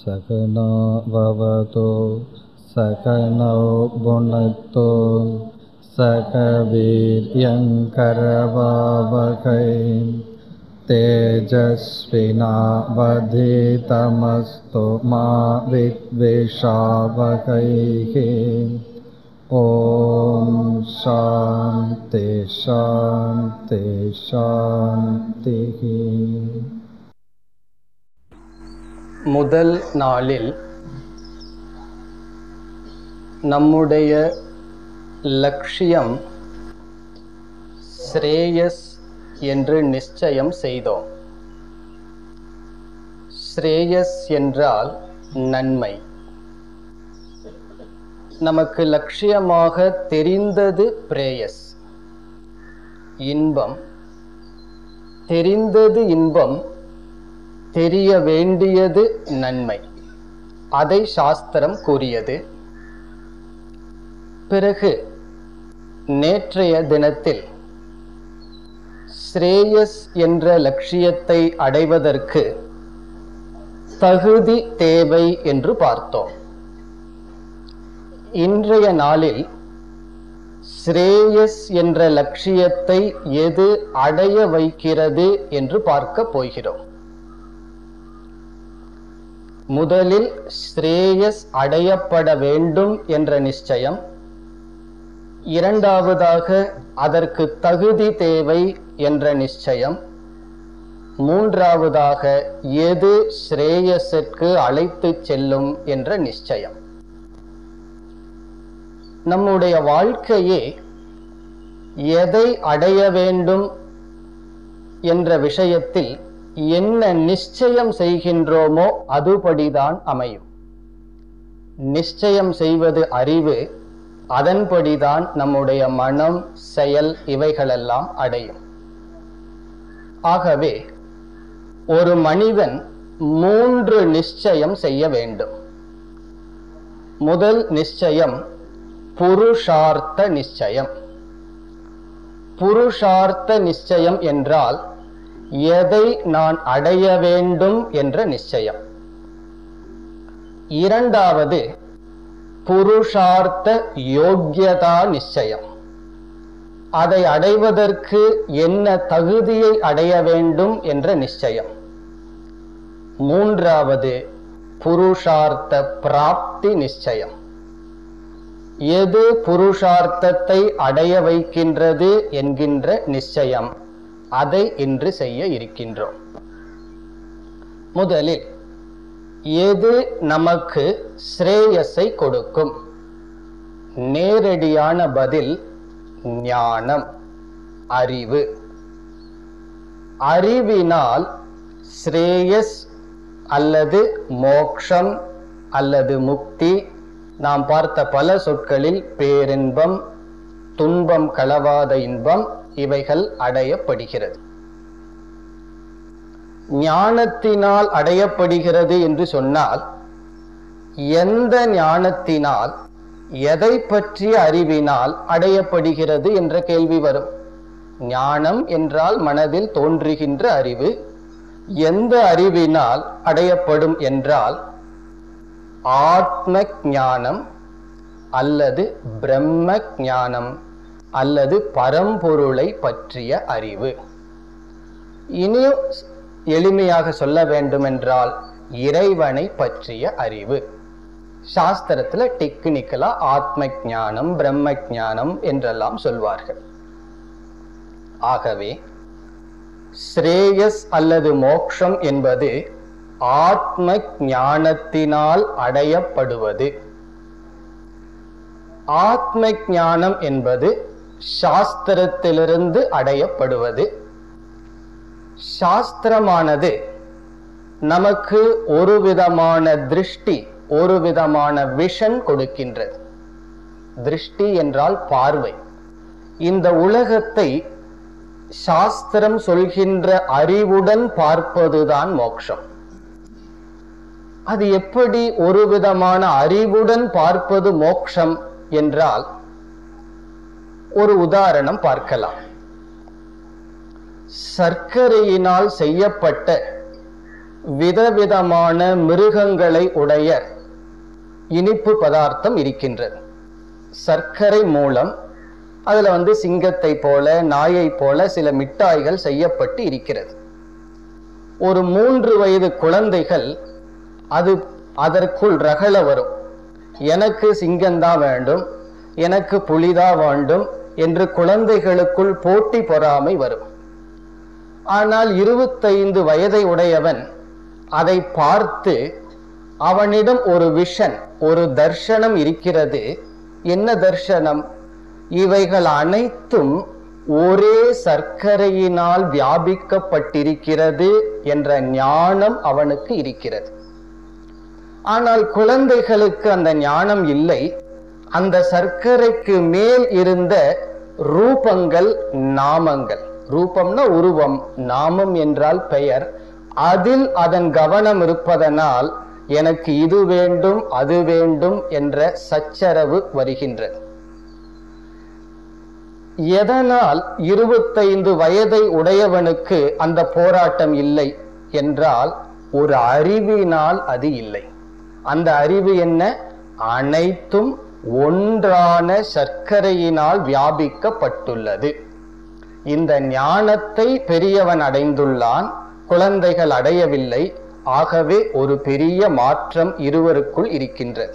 सकनो भवतु सकनौ भुनक्तु सकवीर्यङ्करवावकै तेजस्विनावधितमस्तु मा विद्विषावकैः ॐ शान्ति शान्ति शान्तिः முதல் நாளில் நம்முடைய லட்சியம் ஸ்ரேயஸ் என்று நிச்சயம் செய்தோம் ஸ்ரேயஸ் என்றால் நன்மை நமக்கு லட்சியமாக தெரிந்தது பிரேயஸ் இன்பம் தெரிந்தது இன்பம் தெரிய வேண்டியது நன்மை அதை சாஸ்திரம் கூறியது பிறகு நேற்றைய தினத்தில் ஸ்ரேயஸ் என்ற லட்சியத்தை அடைவதற்கு தகுதி தேவை என்று பார்த்தோம் இன்றைய நாளில் ஸ்ரேயஸ் என்ற லட்சியத்தை எது அடைய வைக்கிறது என்று பார்க்க போகிறோம் முதலில் ஸ்ரேயஸ் அடையப்பட வேண்டும் என்ற நிச்சயம் இரண்டாவதாக அதற்கு தகுதி தேவை என்ற நிச்சயம் மூன்றாவதாக எது ஸ்ரேயஸிற்கு அழைத்து செல்லும் என்ற நிச்சயம் நம்முடைய வாழ்க்கையே எதை அடைய வேண்டும் என்ற விஷயத்தில் என்ன நிச்சயம் செய்கின்றோமோ அதுபடிதான் அமையும் நிச்சயம் செய்வது அறிவு அதன்படிதான் நம்முடைய மனம் செயல் இவைகளெல்லாம் அடையும் ஆகவே ஒரு மனிதன் மூன்று நிச்சயம் செய்ய வேண்டும் முதல் நிச்சயம் புருஷார்த்த நிச்சயம் புருஷார்த்த நிச்சயம் என்றால் எதை நான் அடைய வேண்டும் என்ற நிச்சயம் இரண்டாவது புருஷார்த்த யோக்கியதா நிச்சயம் அதை அடைவதற்கு என்ன தகுதியை அடைய வேண்டும் என்ற நிச்சயம் மூன்றாவது புருஷார்த்த பிராப்தி நிச்சயம் எது புருஷார்த்தத்தை அடைய வைக்கின்றது என்கின்ற நிச்சயம் அதை இன்று செய்ய இருக்கின்றோம் முதலில் எது நமக்கு ஸ்ரேயஸை கொடுக்கும் நேரடியான பதில் ஞானம் அறிவு அறிவினால் ஸ்ரேயஸ் அல்லது மோக்ஷம் அல்லது முக்தி நாம் பார்த்த பல சொற்களில் பேரின்பம் துன்பம் களவாத இன்பம் இவைகள் அடையப்படுகிறது ஞானத்தினால் அடையப்படுகிறது என்று சொன்னால் எந்த ஞானத்தினால் எதை பற்றிய அறிவினால் அடையப்படுகிறது என்ற கேள்வி வரும் ஞானம் என்றால் மனதில் தோன்றுகின்ற அறிவு எந்த அறிவினால் அடையப்படும் என்றால் ஆத்ம ஞானம் அல்லது பிரம்ம ஞானம் அல்லது பரம்பொருளை பற்றிய அறிவு இனியும் எளிமையாக சொல்ல வேண்டுமென்றால் இறைவனை பற்றிய அறிவு சாஸ்திரத்துல டெக்னிக்கலா ஆத்ம ஞானம் பிரம்ம ஞானம் என்றெல்லாம் சொல்வார்கள் ஆகவே ஸ்ரேயஸ் அல்லது மோக்ஷம் என்பது ஆத்ம ஞானத்தினால் அடையப்படுவது ஆத்ம ஞானம் என்பது சாஸ்திரத்திலிருந்து அடையப்படுவது சாஸ்திரமானது நமக்கு ஒரு விதமான திருஷ்டி ஒரு விதமான விஷன் கொடுக்கின்றது திருஷ்டி என்றால் பார்வை இந்த உலகத்தை சாஸ்திரம் சொல்கின்ற அறிவுடன் பார்ப்பதுதான் மோட்சம் அது எப்படி ஒரு விதமான அறிவுடன் பார்ப்பது மோக்ஷம் என்றால் ஒரு உதாரணம் பார்க்கலாம் சர்க்கரையினால் செய்யப்பட்ட விதவிதமான மிருகங்களை உடைய இனிப்பு பதார்த்தம் இருக்கின்றது சர்க்கரை மூலம் அதுல வந்து சிங்கத்தை போல நாயை போல சில மிட்டாய்கள் செய்யப்பட்டு இருக்கிறது ஒரு மூன்று வயது குழந்தைகள் அது அதற்குள் ரகள வரும் எனக்கு சிங்கம்தான் வேண்டும் எனக்கு புலிதான் வேண்டும் என்று குழந்தைகளுக்குள் போட்டி பொறாமை வரும் ஆனால் இருபத்தைந்து வயதை உடையவன் அதை பார்த்து அவனிடம் ஒரு விஷன் ஒரு தர்ஷனம் இருக்கிறது என்ன தர்ஷனம் இவைகள் அனைத்தும் ஒரே சர்க்கரையினால் வியாபிக்கப்பட்டிருக்கிறது என்ற ஞானம் அவனுக்கு இருக்கிறது ஆனால் குழந்தைகளுக்கு அந்த ஞானம் இல்லை அந்த சர்க்கரைக்கு மேல் இருந்த ரூபங்கள் நாமங்கள் ரூபம்னா உருவம் நாமம் என்றால் பெயர் அதில் அதன் கவனம் இருப்பதனால் எனக்கு இது வேண்டும் அது வேண்டும் என்ற சச்சரவு வருகின்றது எதனால் இருபத்தைந்து வயதை உடையவனுக்கு அந்த போராட்டம் இல்லை என்றால் ஒரு அறிவினால் அது இல்லை அந்த அறிவு என்ன அனைத்தும் ஒன்றான சர்க்கரையினால் வியாபிக்கப்பட்டுள்ளது இந்த ஞானத்தை பெரியவன் அடைந்துள்ளான் குழந்தைகள் அடையவில்லை ஆகவே ஒரு பெரிய மாற்றம் இருவருக்குள் இருக்கின்றது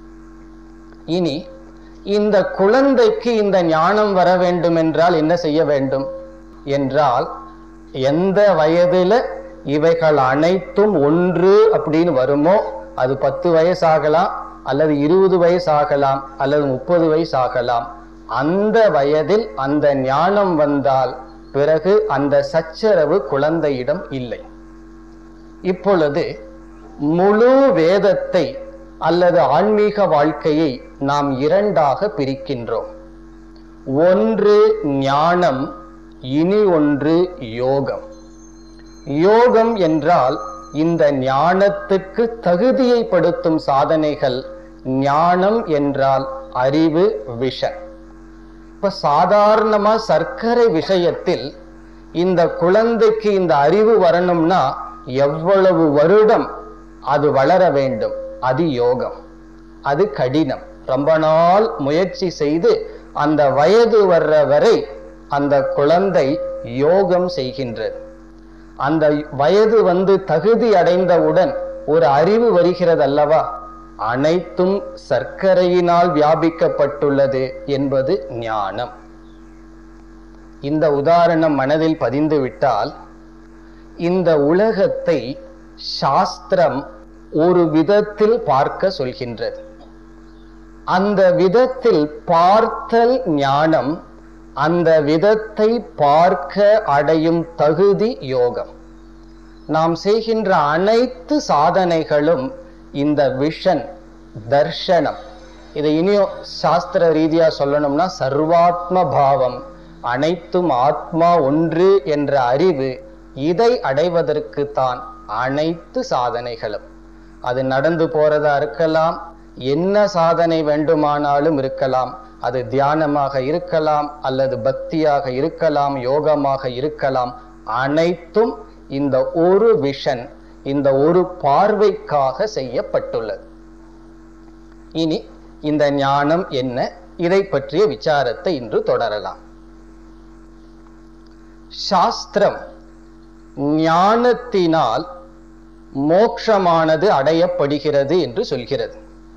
இனி இந்த குழந்தைக்கு இந்த ஞானம் வர வேண்டும் என்றால் என்ன செய்ய வேண்டும் என்றால் எந்த வயதுல இவைகள் அனைத்தும் ஒன்று அப்படின்னு வருமோ அது பத்து வயசாகலாம் அல்லது இருபது வயசாகலாம் அல்லது முப்பது வயசாகலாம் அந்த வயதில் அந்த ஞானம் வந்தால் பிறகு அந்த சச்சரவு குழந்தையிடம் இல்லை இப்பொழுது முழு வேதத்தை அல்லது ஆன்மீக வாழ்க்கையை நாம் இரண்டாக பிரிக்கின்றோம் ஒன்று ஞானம் இனி ஒன்று யோகம் யோகம் என்றால் இந்த ஞானத்துக்கு தகுதியைப்படுத்தும் சாதனைகள் ஞானம் என்றால் அறிவு விஷன் இப்ப சாதாரணமா சர்க்கரை விஷயத்தில் இந்த குழந்தைக்கு இந்த அறிவு வரணும்னா எவ்வளவு வருடம் அது வளர வேண்டும் அது யோகம் அது கடினம் ரொம்ப நாள் முயற்சி செய்து அந்த வயது வர்ற வரை அந்த குழந்தை யோகம் செய்கின்றது அந்த வயது வந்து தகுதி அடைந்தவுடன் ஒரு அறிவு வருகிறது அல்லவா அனைத்தும் சர்க்கரையினால் வியாபிக்கப்பட்டுள்ளது என்பது ஞானம் இந்த உதாரணம் மனதில் பதிந்து விட்டால் இந்த உலகத்தை சாஸ்திரம் ஒரு விதத்தில் பார்க்க சொல்கின்றது அந்த விதத்தில் பார்த்தல் ஞானம் அந்த விதத்தை பார்க்க அடையும் தகுதி யோகம் நாம் செய்கின்ற அனைத்து சாதனைகளும் இந்த விஷன் தர்ஷனம் இதை இனியும் சாஸ்திர ரீதியா சொல்லணும்னா சர்வாத்ம பாவம் அனைத்தும் ஆத்மா ஒன்று என்ற அறிவு இதை அடைவதற்கு தான் அனைத்து சாதனைகளும் அது நடந்து போறதா இருக்கலாம் என்ன சாதனை வேண்டுமானாலும் இருக்கலாம் அது தியானமாக இருக்கலாம் அல்லது பக்தியாக இருக்கலாம் யோகமாக இருக்கலாம் அனைத்தும் இந்த ஒரு விஷன் இந்த ஒரு பார்வைக்காக செய்யப்பட்டுள்ளது இனி இந்த ஞானம் என்ன இதை பற்றிய விசாரத்தை இன்று தொடரலாம் சாஸ்திரம் ஞானத்தினால் மோட்சமானது அடையப்படுகிறது என்று சொல்கிறது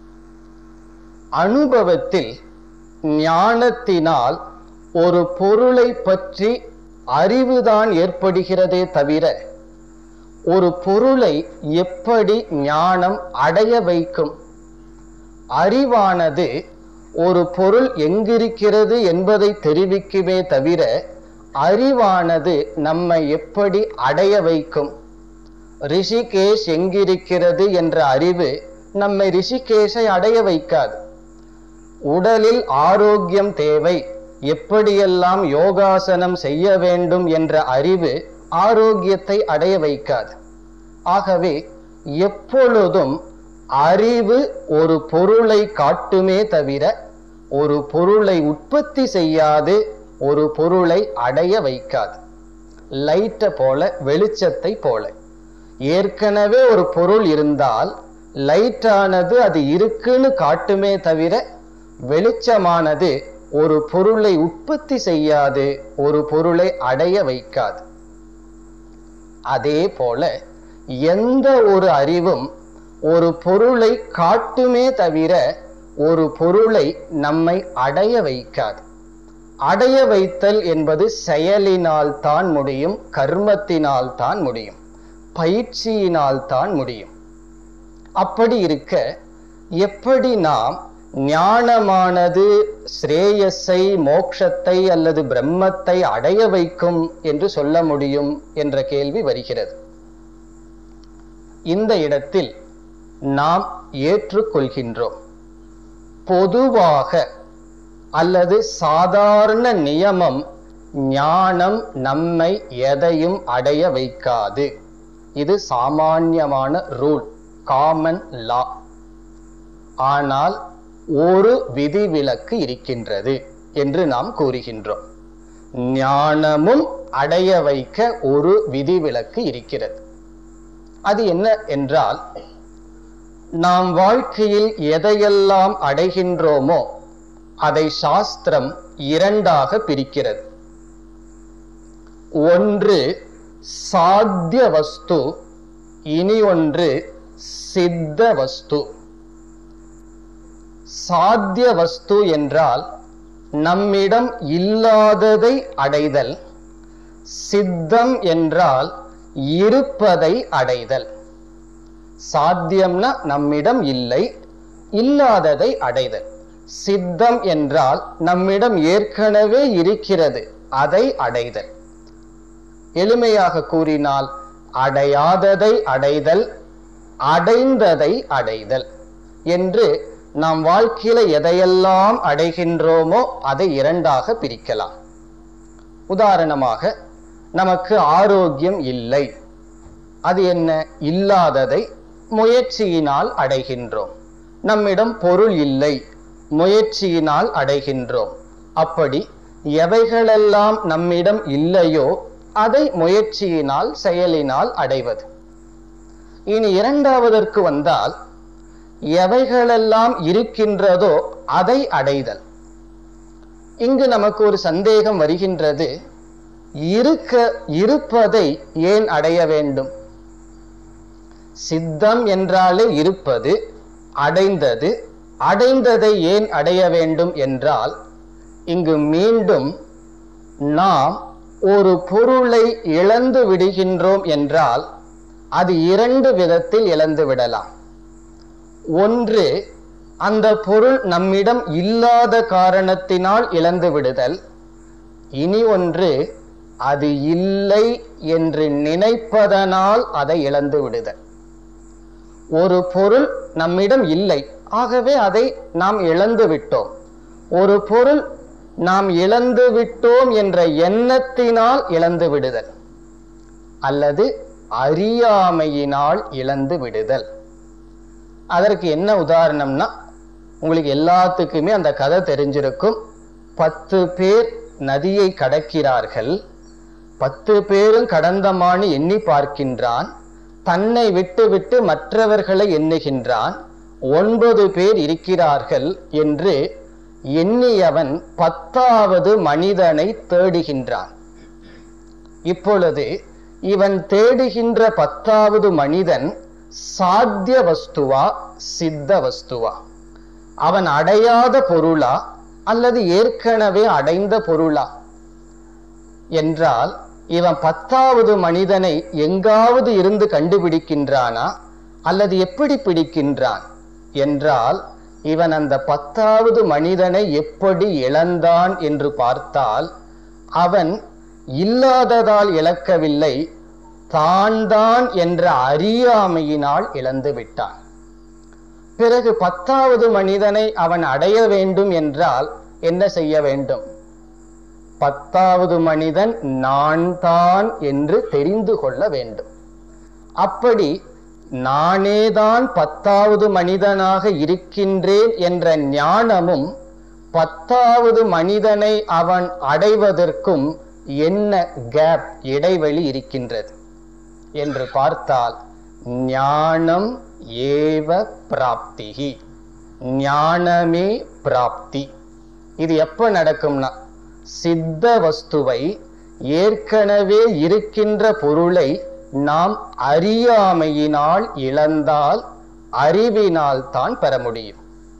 அனுபவத்தில் ஞானத்தினால் ஒரு பொருளை பற்றி அறிவுதான் ஏற்படுகிறதே தவிர ஒரு பொருளை எப்படி ஞானம் அடைய வைக்கும் அறிவானது ஒரு பொருள் எங்கிருக்கிறது என்பதை தெரிவிக்குமே தவிர அறிவானது நம்மை எப்படி அடைய வைக்கும் ரிஷிகேஷ் எங்கிருக்கிறது என்ற அறிவு நம்மை ரிஷிகேஷை அடைய வைக்காது உடலில் ஆரோக்கியம் தேவை எப்படியெல்லாம் யோகாசனம் செய்ய வேண்டும் என்ற அறிவு ஆரோக்கியத்தை அடைய வைக்காது ஆகவே எப்பொழுதும் அறிவு ஒரு பொருளை காட்டுமே தவிர ஒரு பொருளை உற்பத்தி செய்யாது ஒரு பொருளை அடைய வைக்காது லைட்டை போல வெளிச்சத்தை போல ஏற்கனவே ஒரு பொருள் இருந்தால் லைட்டானது அது இருக்குன்னு காட்டுமே தவிர வெளிச்சமானது ஒரு பொருளை உற்பத்தி செய்யாது ஒரு பொருளை அடைய வைக்காது அதே போல எந்த ஒரு அறிவும் ஒரு பொருளை காட்டுமே தவிர ஒரு பொருளை நம்மை அடைய வைக்காது அடைய வைத்தல் என்பது செயலினால் தான் முடியும் கர்மத்தினால் தான் முடியும் பயிற்சியினால் தான் முடியும் அப்படி இருக்க எப்படி நாம் ஞானமானது ஸ்ரேயஸை மோட்சத்தை அல்லது பிரம்மத்தை அடைய வைக்கும் என்று சொல்ல முடியும் என்ற கேள்வி வருகிறது இந்த இடத்தில் நாம் ஏற்றுக்கொள்கின்றோம் பொதுவாக அல்லது சாதாரண நியமம் ஞானம் நம்மை எதையும் அடைய வைக்காது இது சாமான்யமான ரூல் காமன் லா ஆனால் ஒரு விதிவிலக்கு இருக்கின்றது என்று நாம் கூறுகின்றோம் ஞானமும் அடைய வைக்க ஒரு விதிவிலக்கு இருக்கிறது அது என்ன என்றால் நாம் வாழ்க்கையில் எதையெல்லாம் அடைகின்றோமோ அதை சாஸ்திரம் இரண்டாக பிரிக்கிறது ஒன்று சாத்திய வஸ்து இனி ஒன்று சித்த வஸ்து சாத்திய வஸ்து என்றால் நம்மிடம் இல்லாததை அடைதல் சித்தம் என்றால் இருப்பதை அடைதல் சாத்தியம்னா நம்மிடம் இல்லை இல்லாததை அடைதல் சித்தம் என்றால் நம்மிடம் ஏற்கனவே இருக்கிறது அதை அடைதல் எளிமையாக கூறினால் அடையாததை அடைதல் அடைந்ததை அடைதல் என்று நாம் வாழ்க்கையில எதையெல்லாம் அடைகின்றோமோ அதை இரண்டாக பிரிக்கலாம் உதாரணமாக நமக்கு ஆரோக்கியம் இல்லை அது என்ன இல்லாததை முயற்சியினால் அடைகின்றோம் நம்மிடம் பொருள் இல்லை முயற்சியினால் அடைகின்றோம் அப்படி எவைகளெல்லாம் நம்மிடம் இல்லையோ அதை முயற்சியினால் செயலினால் அடைவது இனி இரண்டாவதற்கு வந்தால் எவைகளெல்லாம் இருக்கின்றதோ அதை அடைதல் இங்கு நமக்கு ஒரு சந்தேகம் வருகின்றது இருக்க இருப்பதை ஏன் அடைய வேண்டும் சித்தம் என்றாலே இருப்பது அடைந்தது அடைந்ததை ஏன் அடைய வேண்டும் என்றால் இங்கு மீண்டும் நாம் ஒரு பொருளை இழந்து விடுகின்றோம் என்றால் அது இரண்டு விதத்தில் இழந்து விடலாம் ஒன்று அந்த பொருள் நம்மிடம் இல்லாத காரணத்தினால் இழந்து விடுதல் இனி ஒன்று அது இல்லை என்று நினைப்பதனால் அதை இழந்து விடுதல் ஒரு பொருள் நம்மிடம் இல்லை ஆகவே அதை நாம் இழந்து விட்டோம் ஒரு பொருள் நாம் இழந்து விட்டோம் என்ற எண்ணத்தினால் இழந்து விடுதல் அல்லது அறியாமையினால் இழந்து விடுதல் அதற்கு என்ன உதாரணம்னா உங்களுக்கு எல்லாத்துக்குமே அந்த கதை தெரிஞ்சிருக்கும் பத்து பேர் நதியை கடக்கிறார்கள் பத்து பேரும் கடந்தமானு எண்ணி பார்க்கின்றான் தன்னை விட்டு விட்டு மற்றவர்களை எண்ணுகின்றான் ஒன்பது பேர் இருக்கிறார்கள் என்று எண்ணியவன் பத்தாவது மனிதனை தேடுகின்றான் இப்பொழுது இவன் தேடுகின்ற பத்தாவது மனிதன் சாத்திய வஸ்துவா சித்த வஸ்துவா அவன் அடையாத பொருளா அல்லது ஏற்கனவே அடைந்த பொருளா என்றால் இவன் பத்தாவது மனிதனை எங்காவது இருந்து கண்டுபிடிக்கின்றானா அல்லது எப்படி பிடிக்கின்றான் என்றால் இவன் அந்த பத்தாவது மனிதனை எப்படி இழந்தான் என்று பார்த்தால் அவன் இல்லாததால் இழக்கவில்லை தான் தான் என்ற அறியாமையினால் இழந்து விட்டான் பிறகு பத்தாவது மனிதனை அவன் அடைய வேண்டும் என்றால் என்ன செய்ய வேண்டும் பத்தாவது மனிதன் நான் தான் என்று தெரிந்து கொள்ள வேண்டும் அப்படி நானேதான் பத்தாவது மனிதனாக இருக்கின்றேன் என்ற ஞானமும் பத்தாவது மனிதனை அவன் அடைவதற்கும் என்ன கேப் இடைவெளி இருக்கின்றது என்று பார்த்தால் ஞானம் ஏவ பிராப்திகி ஞானமே பிராப்தி இது எப்ப நடக்கும்னா சித்த வஸ்துவை ஏற்கனவே இருக்கின்ற பொருளை நாம் அறியாமையினால் இழந்தால் அறிவினால் தான் பெற முடியும்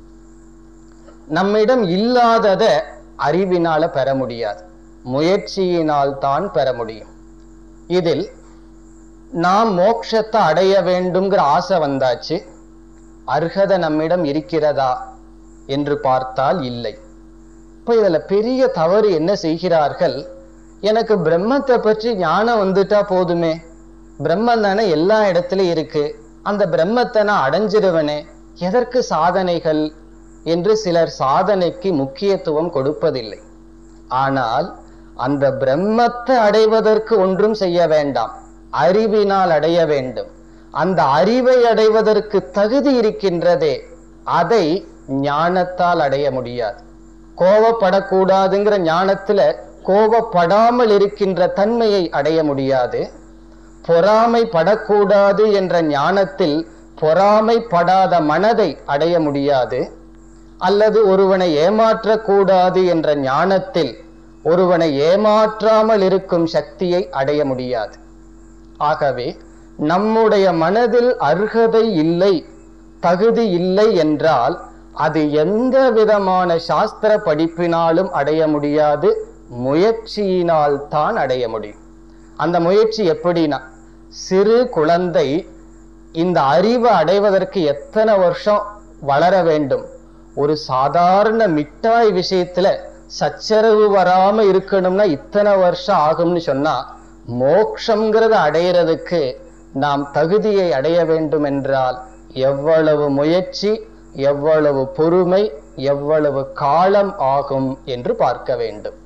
நம்மிடம் இல்லாதத அறிவினால பெற முடியாது முயற்சியினால் தான் பெற முடியும் இதில் நாம் மோட்சத்தை அடைய வேண்டும்ங்கிற ஆசை வந்தாச்சு அர்ஹதை நம்மிடம் இருக்கிறதா என்று பார்த்தால் இல்லை இப்ப இதுல பெரிய தவறு என்ன செய்கிறார்கள் எனக்கு பிரம்மத்தை பற்றி ஞானம் வந்துட்டா போதுமே பிரம்மம் தானே எல்லா இடத்துலயும் இருக்கு அந்த பிரம்மத்தை நான் அடைஞ்சிருவனே எதற்கு சாதனைகள் என்று சிலர் சாதனைக்கு முக்கியத்துவம் கொடுப்பதில்லை ஆனால் அந்த பிரம்மத்தை அடைவதற்கு ஒன்றும் செய்ய வேண்டாம் அறிவினால் அடைய வேண்டும் அந்த அறிவை அடைவதற்கு தகுதி இருக்கின்றதே அதை ஞானத்தால் அடைய முடியாது கோவப்படக்கூடாதுங்கிற ஞானத்துல கோவப்படாமல் இருக்கின்ற தன்மையை அடைய முடியாது பொறாமைப்படக்கூடாது என்ற ஞானத்தில் பொறாமைப்படாத மனதை அடைய முடியாது அல்லது ஒருவனை ஏமாற்றக்கூடாது என்ற ஞானத்தில் ஒருவனை ஏமாற்றாமல் இருக்கும் சக்தியை அடைய முடியாது ஆகவே நம்முடைய மனதில் அர்ஹதை இல்லை தகுதி இல்லை என்றால் அது எந்த விதமான சாஸ்திர படிப்பினாலும் அடைய முடியாது முயற்சியினால் தான் அடைய முடியும் அந்த முயற்சி எப்படின்னா சிறு குழந்தை இந்த அறிவை அடைவதற்கு எத்தனை வருஷம் வளர வேண்டும் ஒரு சாதாரண மிட்டாய் விஷயத்துல சச்சரவு வராம இருக்கணும்னா இத்தனை வருஷம் ஆகும்னு சொன்னா மோக்ஷங்கிறத அடையிறதுக்கு நாம் தகுதியை அடைய வேண்டும் என்றால் எவ்வளவு முயற்சி எவ்வளவு பொறுமை எவ்வளவு காலம் ஆகும் என்று பார்க்க வேண்டும்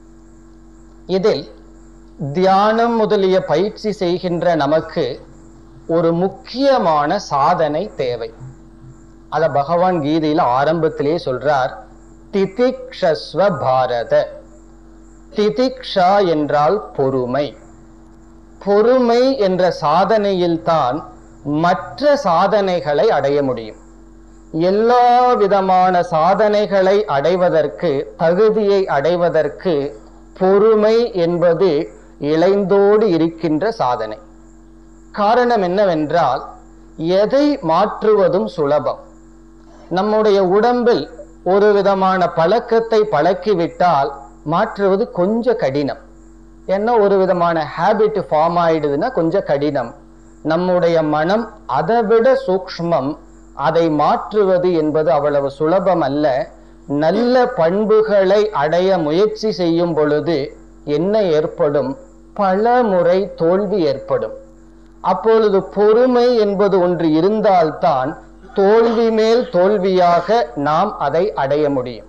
இதில் தியானம் முதலிய பயிற்சி செய்கின்ற நமக்கு ஒரு முக்கியமான சாதனை தேவை அத பகவான் கீதையில ஆரம்பத்திலே சொல்றார் திதிக்ஷஸ்வ பாரத திதிக்ஷா என்றால் பொறுமை பொறுமை என்ற சாதனையில்தான் மற்ற சாதனைகளை அடைய முடியும் எல்லா விதமான சாதனைகளை அடைவதற்கு தகுதியை அடைவதற்கு பொறுமை என்பது இளைந்தோடு இருக்கின்ற சாதனை காரணம் என்னவென்றால் எதை மாற்றுவதும் சுலபம் நம்முடைய உடம்பில் ஒரு விதமான பழக்கத்தை பழக்கிவிட்டால் மாற்றுவது கொஞ்சம் கடினம் ஏன்னா ஒரு விதமான ஹேபிட் ஃபார்ம் ஆயிடுதுன்னா கொஞ்சம் கடினம் நம்முடைய மனம் அதை விட சூக்ஷ்மம் அதை மாற்றுவது என்பது அவ்வளவு சுலபம் அல்ல நல்ல பண்புகளை அடைய முயற்சி செய்யும் பொழுது என்ன ஏற்படும் பல முறை தோல்வி ஏற்படும் அப்பொழுது பொறுமை என்பது ஒன்று இருந்தால்தான் தோல்வி மேல் தோல்வியாக நாம் அதை அடைய முடியும்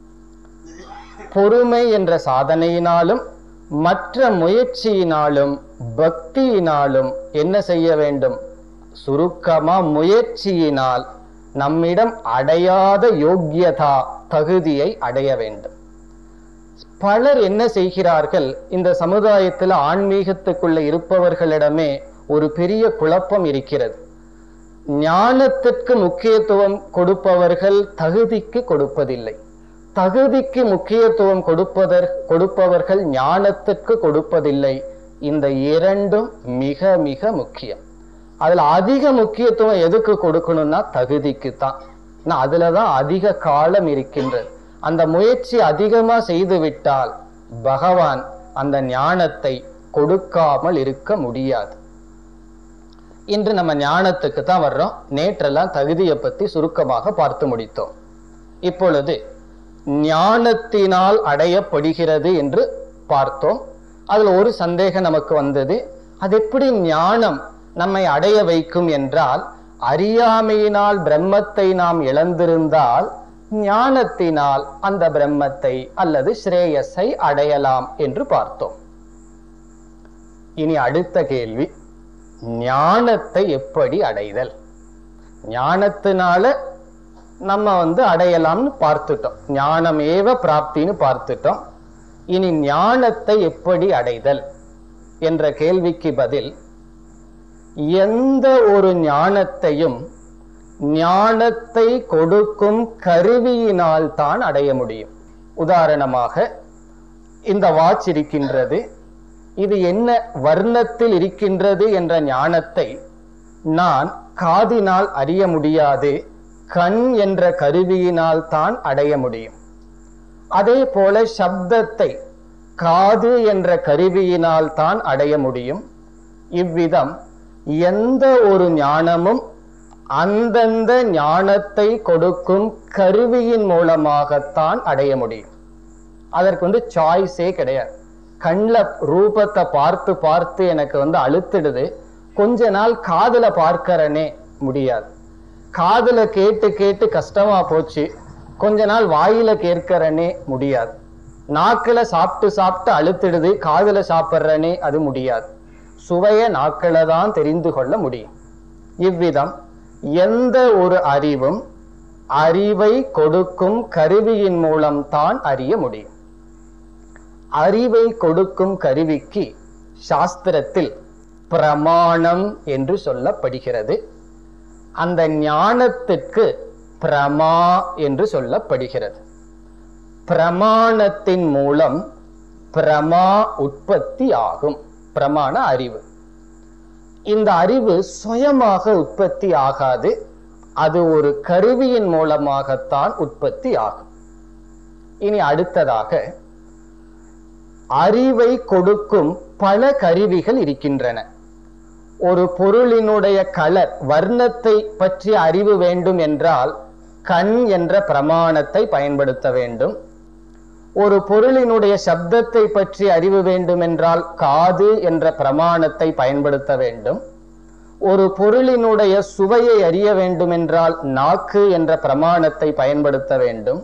பொறுமை என்ற சாதனையினாலும் மற்ற முயற்சியினாலும் பக்தியினாலும் என்ன செய்ய வேண்டும் சுருக்கமா முயற்சியினால் நம்மிடம் அடையாத யோக்கியதா தகுதியை அடைய வேண்டும் பலர் என்ன செய்கிறார்கள் இந்த சமுதாயத்தில் ஆன்மீகத்துக்குள்ள இருப்பவர்களிடமே ஒரு பெரிய குழப்பம் இருக்கிறது ஞானத்திற்கு முக்கியத்துவம் கொடுப்பவர்கள் தகுதிக்கு கொடுப்பதில்லை தகுதிக்கு முக்கியத்துவம் கொடுப்பதற் கொடுப்பவர்கள் ஞானத்திற்கு கொடுப்பதில்லை இந்த இரண்டும் மிக மிக முக்கியம் அதுல அதிக முக்கியத்துவம் எதுக்கு கொடுக்கணும்னா தகுதிக்கு தான் நான் அதுலதான் அதிக காலம் இருக்கின்றது அந்த முயற்சி அதிகமா செய்து விட்டால் பகவான் அந்த ஞானத்தை கொடுக்காமல் இருக்க முடியாது இன்று நம்ம ஞானத்துக்கு தான் வர்றோம் நேற்றெல்லாம் தகுதியை பத்தி சுருக்கமாக பார்த்து முடித்தோம் இப்பொழுது ஞானத்தினால் அடையப்படுகிறது என்று பார்த்தோம் அதுல ஒரு சந்தேகம் நமக்கு வந்தது அது எப்படி ஞானம் நம்மை அடைய வைக்கும் என்றால் அறியாமையினால் பிரம்மத்தை நாம் இழந்திருந்தால் ஞானத்தினால் அந்த பிரம்மத்தை அல்லது ஸ்ரேயஸை அடையலாம் என்று பார்த்தோம் இனி அடுத்த கேள்வி ஞானத்தை எப்படி அடைதல் ஞானத்தினால நம்ம வந்து அடையலாம்னு பார்த்துட்டோம் ஞானம் ஏவ பிராப்தின்னு பார்த்துட்டோம் இனி ஞானத்தை எப்படி அடைதல் என்ற கேள்விக்கு பதில் எந்த ஒரு ஞானத்தையும் ஞானத்தை கொடுக்கும் கருவியினால் தான் அடைய முடியும் உதாரணமாக இந்த வாட்ச் இருக்கின்றது இது என்ன வர்ணத்தில் இருக்கின்றது என்ற ஞானத்தை நான் காதினால் அறிய முடியாது கண் என்ற கருவியினால் தான் அடைய முடியும் அதே போல சப்தத்தை காது என்ற கருவியினால் தான் அடைய முடியும் இவ்விதம் எந்த ஒரு ஞானமும் அந்தந்த ஞானத்தை கொடுக்கும் கருவியின் மூலமாகத்தான் அடைய முடியும் அதற்கு வந்து சாய்ஸே கிடையாது கண்ணில் ரூபத்தை பார்த்து பார்த்து எனக்கு வந்து அழுத்திடுது கொஞ்ச நாள் காதுல பார்க்கறனே முடியாது காதுல கேட்டு கேட்டு கஷ்டமா போச்சு கொஞ்ச நாள் வாயில கேட்கறனே முடியாது நாக்குல சாப்பிட்டு சாப்பிட்டு அழுத்திடுது காதுல சாப்பிட்றனே அது முடியாது சுவைய நாக்கில தான் தெரிந்து கொள்ள முடியும் இவ்விதம் எந்த ஒரு அறிவும் அறிவை கொடுக்கும் கருவியின் மூலம் தான் அறிய முடியும் அறிவை கொடுக்கும் கருவிக்கு சாஸ்திரத்தில் பிரமாணம் என்று சொல்லப்படுகிறது அந்த ஞானத்துக்கு பிரமா என்று சொல்லப்படுகிறது பிரமாணத்தின் மூலம் பிரமா உற்பத்தி ஆகும் பிரமாண அறிவு இந்த அறிவு சுயமாக உற்பத்தி ஆகாது அது ஒரு கருவியின் மூலமாகத்தான் உற்பத்தி ஆகும் இனி அடுத்ததாக அறிவை கொடுக்கும் பல கருவிகள் இருக்கின்றன ஒரு பொருளினுடைய கலர் வர்ணத்தை பற்றி அறிவு வேண்டும் என்றால் கண் என்ற பிரமாணத்தை பயன்படுத்த வேண்டும் ஒரு பொருளினுடைய சப்தத்தை பற்றி அறிவு வேண்டும் என்றால் காது என்ற பிரமாணத்தை பயன்படுத்த வேண்டும் ஒரு பொருளினுடைய சுவையை அறிய வேண்டும் என்றால் நாக்கு என்ற பிரமாணத்தை பயன்படுத்த வேண்டும்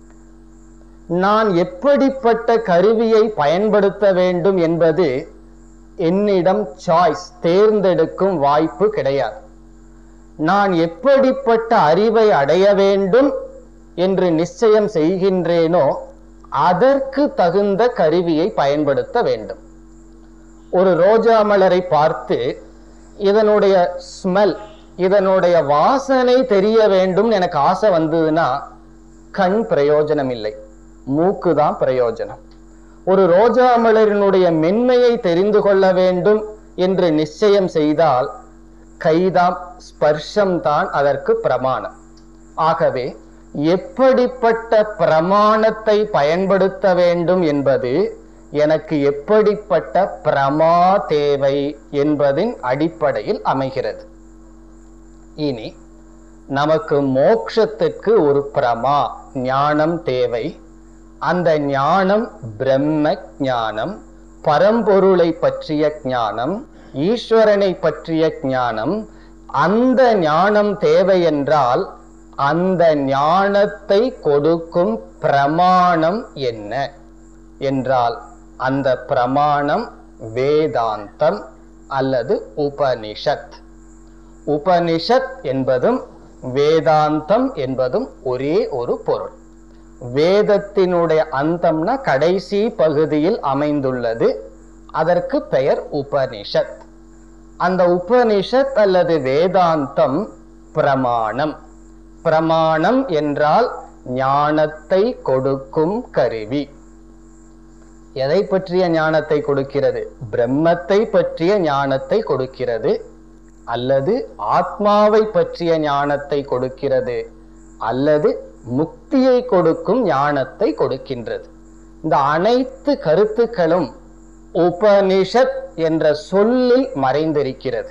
நான் எப்படிப்பட்ட கருவியை பயன்படுத்த வேண்டும் என்பது என்னிடம் சாய்ஸ் தேர்ந்தெடுக்கும் வாய்ப்பு கிடையாது நான் எப்படிப்பட்ட அறிவை அடைய வேண்டும் என்று நிச்சயம் செய்கின்றேனோ அதற்கு தகுந்த கருவியை பயன்படுத்த வேண்டும் ஒரு ரோஜா மலரை பார்த்து இதனுடைய ஸ்மெல் இதனுடைய வாசனை தெரிய வேண்டும் எனக்கு ஆசை வந்ததுன்னா கண் பிரயோஜனம் இல்லை மூக்கு தான் பிரயோஜனம் ஒரு ரோஜா மலரினுடைய மென்மையை தெரிந்து கொள்ள வேண்டும் என்று நிச்சயம் செய்தால் கைதாம் ஸ்பர்ஷம் தான் அதற்கு பிரமாணம் ஆகவே எப்படிப்பட்ட பிரமாணத்தை பயன்படுத்த வேண்டும் என்பது எனக்கு எப்படிப்பட்ட பிரமா தேவை என்பதின் அடிப்படையில் அமைகிறது இனி நமக்கு மோட்சத்திற்கு ஒரு பிரமா ஞானம் தேவை அந்த ஞானம் பிரம்ம ஞானம் பரம்பொருளை பற்றிய ஞானம் ஈஸ்வரனை பற்றிய ஞானம் அந்த ஞானம் தேவை என்றால் அந்த ஞானத்தை கொடுக்கும் பிரமாணம் என்ன என்றால் அந்த பிரமாணம் வேதாந்தம் அல்லது உபனிஷத் உபனிஷத் என்பதும் வேதாந்தம் என்பதும் ஒரே ஒரு பொருள் வேதத்தினுடைய அந்தம்னா கடைசி பகுதியில் அமைந்துள்ளது அதற்கு பெயர் உபனிஷத் அந்த உபனிஷத் அல்லது வேதாந்தம் பிரமாணம் பிரமாணம் என்றால் ஞானத்தை கொடுக்கும் கருவி எதை பற்றிய ஞானத்தை கொடுக்கிறது பிரம்மத்தை பற்றிய ஞானத்தை கொடுக்கிறது அல்லது ஆத்மாவை பற்றிய ஞானத்தை கொடுக்கிறது அல்லது முக்தியை கொடுக்கும் ஞானத்தை கொடுக்கின்றது இந்த அனைத்து கருத்துக்களும் உபனிஷத் என்ற சொல்லில் மறைந்திருக்கிறது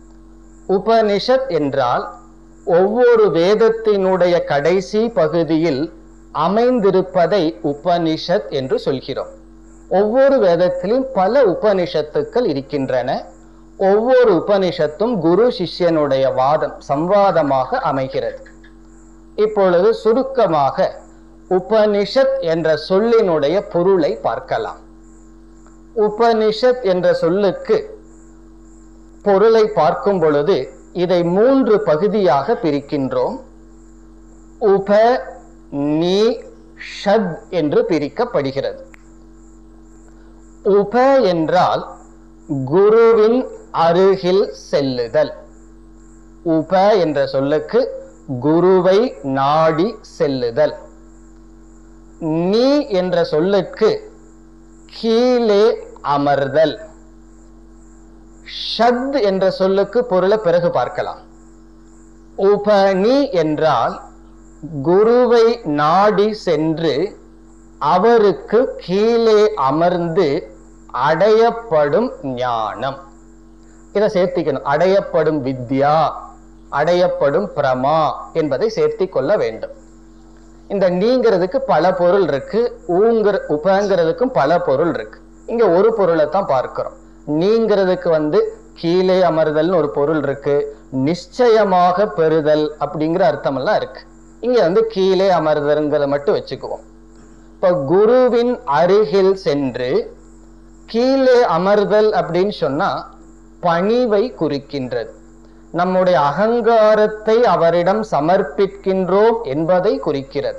உபனிஷத் என்றால் ஒவ்வொரு வேதத்தினுடைய கடைசி பகுதியில் அமைந்திருப்பதை உபனிஷத் என்று சொல்கிறோம் ஒவ்வொரு வேதத்திலும் பல உபனிஷத்துக்கள் இருக்கின்றன ஒவ்வொரு உபனிஷத்தும் குரு சிஷ்யனுடைய வாதம் சம்வாதமாக அமைகிறது இப்பொழுது சுருக்கமாக உபனிஷத் என்ற சொல்லினுடைய பொருளை பார்க்கலாம் உபனிஷத் என்ற சொல்லுக்கு பொருளை பார்க்கும் பொழுது இதை மூன்று பகுதியாக பிரிக்கின்றோம் உப நீ ஷத் என்று பிரிக்கப்படுகிறது உப என்றால் குருவின் அருகில் செல்லுதல் உப என்ற சொல்லுக்கு குருவை நாடி செல்லுதல் நீ என்ற சொல்லுக்கு கீழே அமர்தல் ஷத் என்ற சொல்லுக்கு பொருளை பிறகு பார்க்கலாம் உபனி என்றால் குருவை நாடி சென்று அவருக்கு கீழே அமர்ந்து அடையப்படும் ஞானம் இதை சேர்த்திக்கணும் அடையப்படும் வித்யா அடையப்படும் பிரமா என்பதை சேர்த்தி கொள்ள வேண்டும் இந்த நீங்கிறதுக்கு பல பொருள் இருக்கு ஊங்கிற உபங்கிறதுக்கும் பல பொருள் இருக்கு இங்க ஒரு பொருளை தான் பார்க்கிறோம் நீங்கிறதுக்கு வந்து கீழே அமர்தல்னு ஒரு பொருள் இருக்கு நிச்சயமாக பெறுதல் அப்படிங்கிற அர்த்தம் எல்லாம் இருக்கு இங்க வந்து கீழே அமர்தல்ங்கிறத மட்டும் வச்சுக்குவோம் இப்ப குருவின் அருகில் சென்று கீழே அமர்தல் அப்படின்னு சொன்னா பணிவை குறிக்கின்றது நம்முடைய அகங்காரத்தை அவரிடம் சமர்ப்பிக்கின்றோம் என்பதை குறிக்கிறது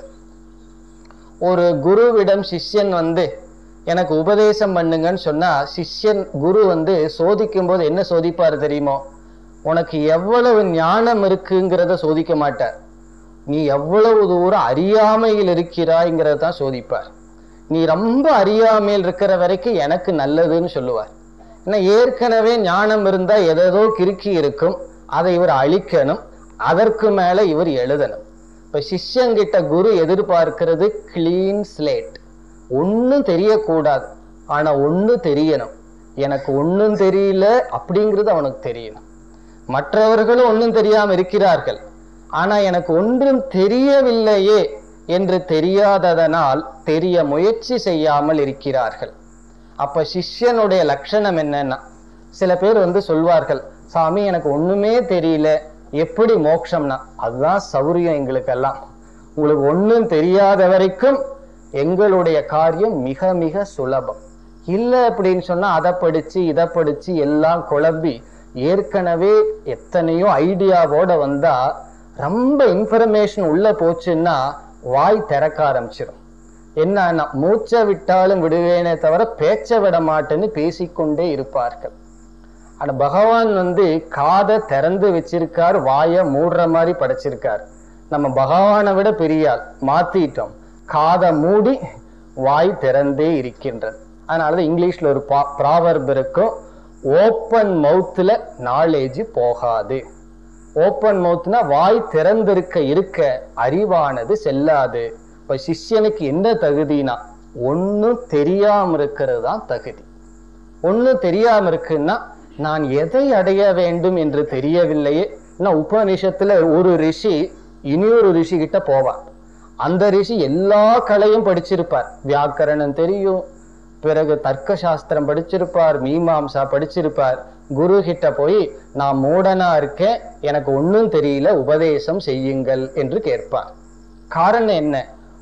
ஒரு குருவிடம் சிஷ்யன் வந்து எனக்கு உபதேசம் பண்ணுங்கன்னு சொன்னா சிஷ்யன் குரு வந்து சோதிக்கும் போது என்ன சோதிப்பார் தெரியுமோ உனக்கு எவ்வளவு ஞானம் இருக்குங்கிறத சோதிக்க மாட்டார் நீ எவ்வளவு தூரம் அறியாமையில் இருக்கிறாய்ங்கிறத தான் சோதிப்பார் நீ ரொம்ப அறியாமையில் இருக்கிற வரைக்கும் எனக்கு நல்லதுன்னு சொல்லுவார் ஏன்னா ஏற்கனவே ஞானம் இருந்தா எதேதோ கிறுக்கி இருக்கும் அதை இவர் அழிக்கணும் அதற்கு மேல இவர் எழுதணும் இப்ப சிஷ்யங்கிட்ட குரு எதிர்பார்க்கிறது கிளீன் ஸ்லேட் ஒன்னும் தெரியக்கூடாது ஆனா ஒண்ணு தெரியணும் எனக்கு ஒன்னும் தெரியல அப்படிங்கிறது அவனுக்கு தெரியணும் மற்றவர்களும் ஒன்றும் தெரியாம இருக்கிறார்கள் ஆனா எனக்கு ஒன்றும் தெரியவில்லையே என்று தெரியாததனால் தெரிய முயற்சி செய்யாமல் இருக்கிறார்கள் அப்ப சிஷ்யனுடைய லட்சணம் என்னன்னா சில பேர் வந்து சொல்வார்கள் சாமி எனக்கு ஒண்ணுமே தெரியல எப்படி மோட்சம்னா அதுதான் சௌரியம் எங்களுக்கெல்லாம் உங்களுக்கு ஒண்ணும் தெரியாத வரைக்கும் எங்களுடைய காரியம் மிக மிக சுலபம் இல்லை அப்படின்னு சொன்னா அதை படிச்சு இதை படிச்சு எல்லாம் குழம்பி ஏற்கனவே எத்தனையோ ஐடியாவோட வந்தா ரொம்ப இன்ஃபர்மேஷன் உள்ள போச்சுன்னா வாய் திறக்க ஆரம்பிச்சிடும் என்னன்னா மூச்சை விட்டாலும் விடுவேனே தவிர பேச்ச விட மாட்டேன்னு பேசிக்கொண்டே இருப்பார்கள் ஆனா பகவான் வந்து காதை திறந்து வச்சிருக்கார் வாயை மூடுற மாதிரி படைச்சிருக்கார் நம்ம பகவானை விட பெரியாள் மாத்திட்டோம் காதை மூடி வாய் திறந்தே இருக்கின்றது அதனாலதான் இங்கிலீஷ்ல ஒரு ப்ராவர்ப் இருக்கும் ஓப்பன் மவுத்ல நாலேஜ் போகாது ஓப்பன் மவுத்னா வாய் திறந்திருக்க இருக்க அறிவானது செல்லாது இப்ப சிஷ்யனுக்கு என்ன தகுதினா ஒன்னும் தெரியாம இருக்கிறது தான் தகுதி ஒன்னும் தெரியாம இருக்குன்னா நான் எதை அடைய வேண்டும் என்று தெரியவில்லையே நான் உபநிஷத்துல ஒரு ரிஷி இனியொரு ரிஷி கிட்ட போவார் அந்த ரிஷி எல்லா கலையும் படிச்சிருப்பார் வியாக்கரணம் தெரியும் பிறகு தர்க்க சாஸ்திரம் படிச்சிருப்பார் மீமாம்சா படிச்சிருப்பார் குரு கிட்ட போய் நான் மூடனா இருக்கேன் எனக்கு ஒன்னும் தெரியல உபதேசம் செய்யுங்கள் என்று கேட்பார் காரணம் என்ன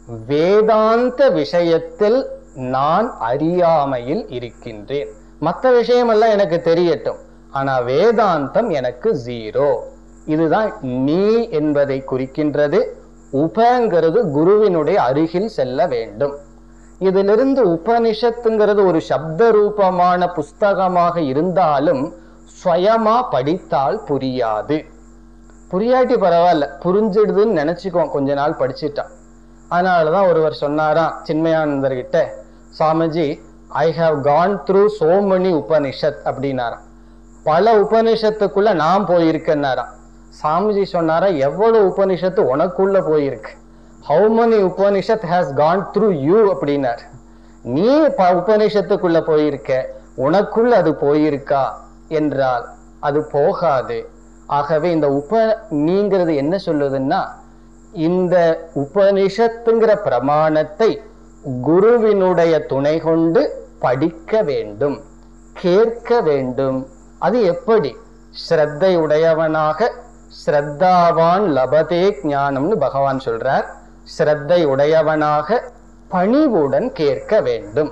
வேதாந்த விஷயத்தில் நான் அறியாமையில் இருக்கின்றேன் மற்ற விஷயமெல்லாம் எனக்கு தெரியட்டும் ஆனா வேதாந்தம் எனக்கு ஜீரோ இதுதான் நீ என்பதை குறிக்கின்றது உபங்கிறது குருவினுடைய அருகில் செல்ல வேண்டும் இதிலிருந்து உபனிஷத்துங்கிறது ஒரு சப்த ரூபமான புஸ்தகமாக இருந்தாலும் சுயமா படித்தால் புரியாது புரியாட்டி பரவாயில்ல புரிஞ்சிடுதுன்னு நினைச்சுக்கோ கொஞ்ச நாள் படிச்சுட்டான் அதனாலதான் ஒருவர் சொன்னாராம் சின்மயானந்தர் கிட்ட Swamiji I have gone through so many Upanishad அப்படின்னாராம் பல உபனிஷத்துக்குள்ள நான் போயிருக்கேன்னாராம் சாமிஜி சொன்னாரா எவ்வளவு உபனிஷத்து உனக்குள்ள போயிருக்கு how many Upanishad has gone through you அப்படின்னார் நீ ப உபனிஷத்துக்குள்ள போயிருக்க உனக்குள்ள அது போயிருக்கா என்றால் அது போகாது ஆகவே இந்த உப நீங்கிறது என்ன சொல்லுதுன்னா இந்த உபனிஷத்துங்கிற பிரமாணத்தை குருவினுடைய துணை கொண்டு படிக்க வேண்டும் கேட்க வேண்டும் அது எப்படி ஸ்ரத்தை உடையவனாக ஸ்ரத்தாவான் லபதே ஞானம்னு பகவான் சொல்றார் ஸ்ரத்தை உடையவனாக பணிவுடன் கேட்க வேண்டும்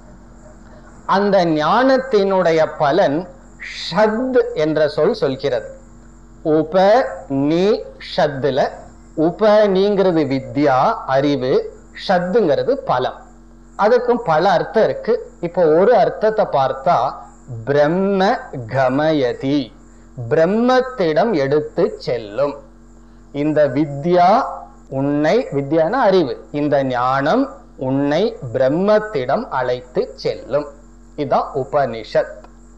அந்த ஞானத்தினுடைய பலன் ஷத் என்ற சொல் சொல்கிறது உப நீ ஷத்துல உப நீங்கிறது வித்யா அறிவு ஷத்துங்கிறது பலம் அதுக்கும் பல அர்த்தம் இருக்கு இப்போ ஒரு அர்த்தத்தை பார்த்தா பிரம்ம கமயதி பிரம்மத்திடம் எடுத்து செல்லும் இந்த வித்யா உன்னை வித்யான அறிவு இந்த ஞானம் உன்னை பிரம்மத்திடம் அழைத்து செல்லும் இதான் உபனிஷத்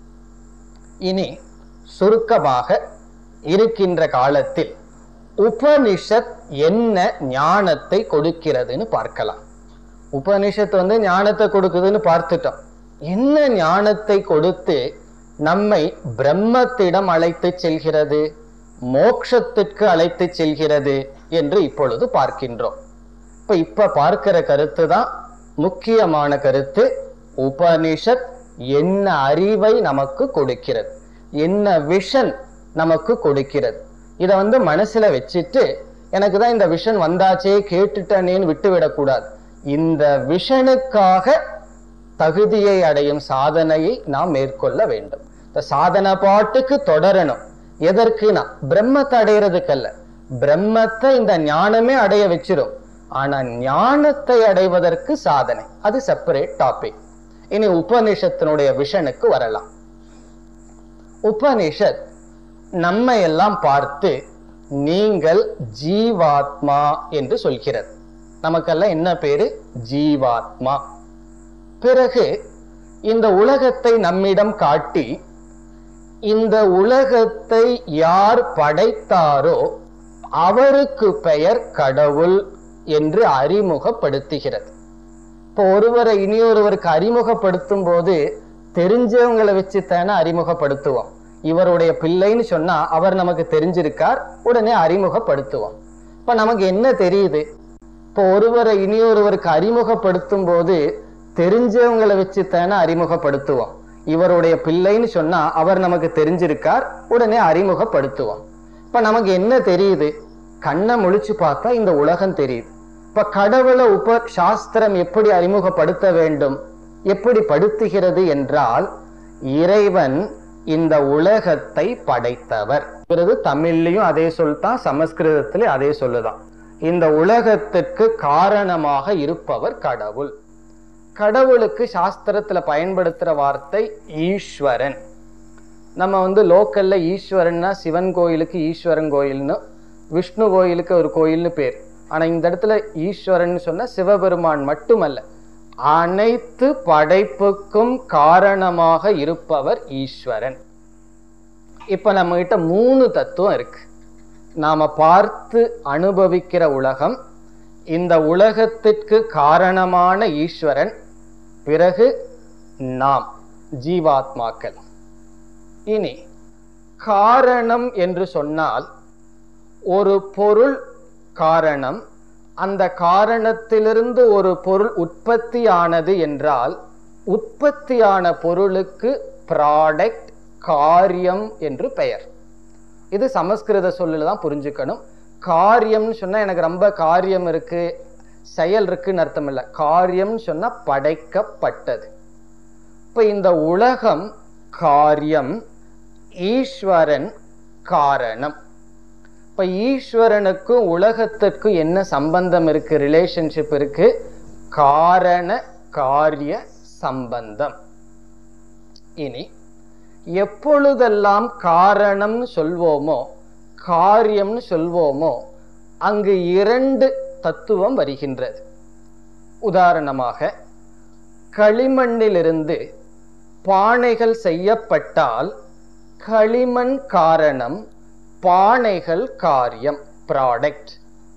இனி சுருக்கமாக இருக்கின்ற காலத்தில் உபனிஷத் என்ன ஞானத்தை கொடுக்கிறதுன்னு பார்க்கலாம் உபனிஷத் வந்து ஞானத்தை கொடுக்குதுன்னு பார்த்துட்டோம் என்ன ஞானத்தை கொடுத்து நம்மை பிரம்மத்திடம் அழைத்து செல்கிறது மோக்ஷத்திற்கு அழைத்து செல்கிறது என்று இப்பொழுது பார்க்கின்றோம் இப்ப இப்ப பார்க்கிற கருத்து தான் முக்கியமான கருத்து உபனிஷத் என்ன அறிவை நமக்கு கொடுக்கிறது என்ன விஷன் நமக்கு கொடுக்கிறது இத வந்து மனசுல வச்சுட்டு எனக்கு தான் இந்த விஷன் வந்தாச்சே கேட்டுட்டனேன்னு விட்டு விடக்கூடாது இந்த விஷனுக்காக தகுதியை அடையும் சாதனையை நாம் மேற்கொள்ள வேண்டும் இந்த சாதனை பாட்டுக்கு தொடரணும் எதற்குனா பிரம்மத்தை அடையிறதுக்கல்ல பிரம்மத்தை இந்த ஞானமே அடைய வச்சிரும் ஆனா ஞானத்தை அடைவதற்கு சாதனை அது செப்பரேட் டாபிக் இனி உபனிஷத்தினுடைய விஷனுக்கு வரலாம் உபனிஷத் நம்ம எல்லாம் பார்த்து நீங்கள் ஜீவாத்மா என்று சொல்கிறது நமக்கெல்லாம் என்ன பேரு ஜீவாத்மா பிறகு இந்த உலகத்தை நம்மிடம் காட்டி இந்த உலகத்தை யார் படைத்தாரோ அவருக்கு பெயர் கடவுள் என்று அறிமுகப்படுத்துகிறது இப்போ ஒருவரை இனியொருவருக்கு அறிமுகப்படுத்தும் போது தெரிஞ்சவங்களை வச்சு தானே அறிமுகப்படுத்துவோம் இவருடைய பிள்ளைன்னு சொன்னா அவர் நமக்கு தெரிஞ்சிருக்கார் உடனே அறிமுகப்படுத்துவோம் இப்ப நமக்கு என்ன தெரியுது இப்போ ஒருவரை இனியொருவருக்கு அறிமுகப்படுத்தும் போது தெரிஞ்சவங்களை வச்சு தானே அறிமுகப்படுத்துவோம் இவருடைய பிள்ளைன்னு சொன்னா அவர் நமக்கு தெரிஞ்சிருக்கார் உடனே அறிமுகப்படுத்துவோம் இப்ப நமக்கு என்ன தெரியுது கண்ணை முழிச்சு பார்த்தா இந்த உலகம் தெரியுது இப்ப கடவுளை உப சாஸ்திரம் எப்படி அறிமுகப்படுத்த வேண்டும் எப்படி படுத்துகிறது என்றால் இறைவன் இந்த உலகத்தை படைத்தவர் பிறகு தமிழ்லயும் அதே சொல்தான் சமஸ்கிருதத்திலே அதே சொல்லுதான் இந்த உலகத்துக்கு காரணமாக இருப்பவர் கடவுள் கடவுளுக்கு சாஸ்திரத்துல பயன்படுத்துற வார்த்தை ஈஸ்வரன் நம்ம வந்து லோக்கல்ல ஈஸ்வரன்னா சிவன் கோயிலுக்கு ஈஸ்வரன் கோயில்னு விஷ்ணு கோயிலுக்கு ஒரு கோயில்னு பேர் ஆனா இந்த இடத்துல ஈஸ்வரன் சொன்னா சிவபெருமான் மட்டுமல்ல அனைத்து படைப்புக்கும் காரணமாக இருப்பவர் ஈஸ்வரன் இப்ப நம்ம கிட்ட மூணு தத்துவம் இருக்கு நாம பார்த்து அனுபவிக்கிற உலகம் இந்த உலகத்திற்கு காரணமான ஈஸ்வரன் பிறகு நாம் ஜீவாத்மாக்கள் இனி காரணம் என்று சொன்னால் ஒரு பொருள் காரணம் அந்த காரணத்திலிருந்து ஒரு பொருள் உற்பத்தியானது என்றால் உற்பத்தியான பொருளுக்கு ப்ராடக்ட் காரியம் என்று பெயர் இது சமஸ்கிருத சொல்லுல தான் புரிஞ்சுக்கணும் காரியம்னு சொன்னா எனக்கு ரொம்ப காரியம் இருக்கு செயல் இருக்குன்னு அர்த்தம் இல்லை காரியம்னு சொன்னா படைக்கப்பட்டது இப்ப இந்த உலகம் காரியம் ஈஸ்வரன் காரணம் இப்ப ஈஸ்வரனுக்கும் உலகத்திற்கும் என்ன சம்பந்தம் இருக்கு ரிலேஷன்ஷிப் இருக்கு காரண காரிய சம்பந்தம் இனி எப்பொழுதெல்லாம் காரணம்னு சொல்வோமோ காரியம்னு சொல்வோமோ அங்கு இரண்டு தத்துவம் வருகின்றது உதாரணமாக களிமண்ணிலிருந்து பானைகள் செய்யப்பட்டால் களிமண் காரணம் பானைகள் காரியம் ப்ராடக்ட்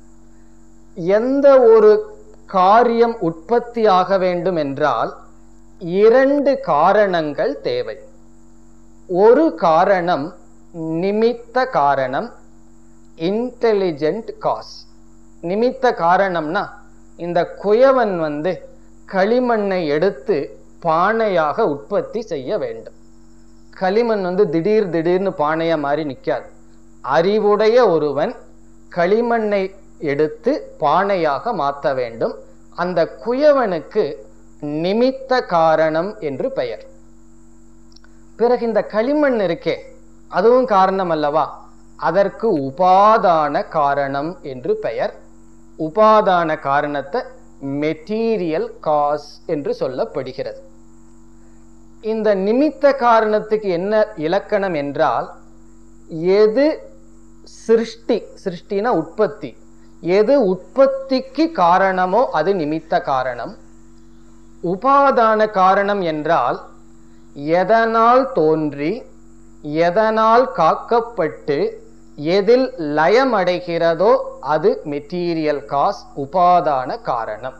எந்த ஒரு காரியம் உற்பத்தியாக வேண்டும் என்றால் இரண்டு காரணங்கள் தேவை ஒரு காரணம் நிமித்த காரணம் இன்டெலிஜென்ட் காஸ் நிமித்த காரணம்னா இந்த குயவன் வந்து களிமண்ணை எடுத்து பானையாக உற்பத்தி செய்ய வேண்டும் களிமண் வந்து திடீர் திடீர்னு பானையா மாறி நிற்காது அறிவுடைய ஒருவன் களிமண்ணை எடுத்து பானையாக மாற்ற வேண்டும் அந்த குயவனுக்கு நிமித்த காரணம் என்று பெயர் பிறகு இந்த களிமண் இருக்கே அதுவும் காரணம் அல்லவா அதற்கு உபாதான காரணம் என்று பெயர் உபாதான காரணத்தை மெட்டீரியல் காஸ் என்று சொல்லப்படுகிறது இந்த நிமித்த காரணத்துக்கு என்ன இலக்கணம் என்றால் எது சிருஷ்டி சிருஷ்டினா உற்பத்தி எது உற்பத்திக்கு காரணமோ அது நிமித்த காரணம் உபாதான காரணம் என்றால் எதனால் தோன்றி எதனால் காக்கப்பட்டு எதில் லயமடைகிறதோ அது மெட்டீரியல் காஸ் உபாதான காரணம்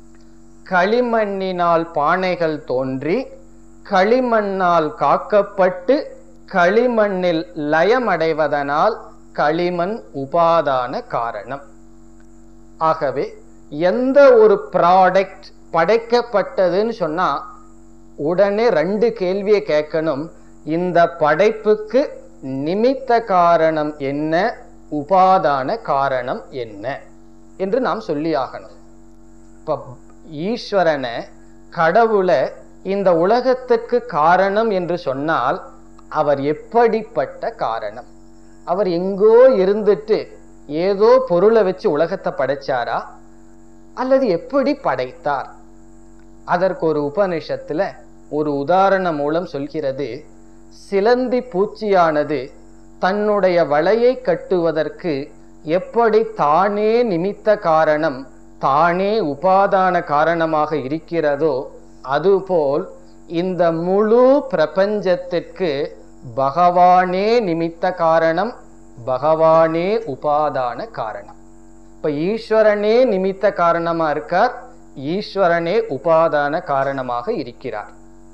களிமண்ணினால் பானைகள் தோன்றி களிமண்ணால் காக்கப்பட்டு களிமண்ணில் லயமடைவதனால் களிமண் உபாதான காரணம் ஆகவே எந்த ஒரு ப்ராடக்ட் படைக்கப்பட்டதுன்னு சொன்னா உடனே ரெண்டு கேள்வியை கேட்கணும் இந்த படைப்புக்கு நிமித்த காரணம் என்ன உபாதான காரணம் என்ன என்று நாம் சொல்லி ஆகணும் இப்ப ஈஸ்வரனை கடவுளை இந்த உலகத்திற்கு காரணம் என்று சொன்னால் அவர் எப்படிப்பட்ட காரணம் அவர் எங்கோ இருந்துட்டு ஏதோ பொருளை வச்சு உலகத்தை படைச்சாரா அல்லது எப்படி படைத்தார் அதற்கு ஒரு உபனிஷத்துல ஒரு உதாரணம் மூலம் சொல்கிறது சிலந்தி பூச்சியானது தன்னுடைய வலையை கட்டுவதற்கு எப்படி தானே நிமித்த காரணம் தானே உபாதான காரணமாக இருக்கிறதோ அதுபோல் இந்த முழு பிரபஞ்சத்திற்கு பகவானே நிமித்த காரணம் பகவானே உபாதான காரணம் இப்ப ஈஸ்வரனே நிமித்த காரணமா இருக்கார் ஈஸ்வரனே உபாதான காரணமாக இருக்கிறார்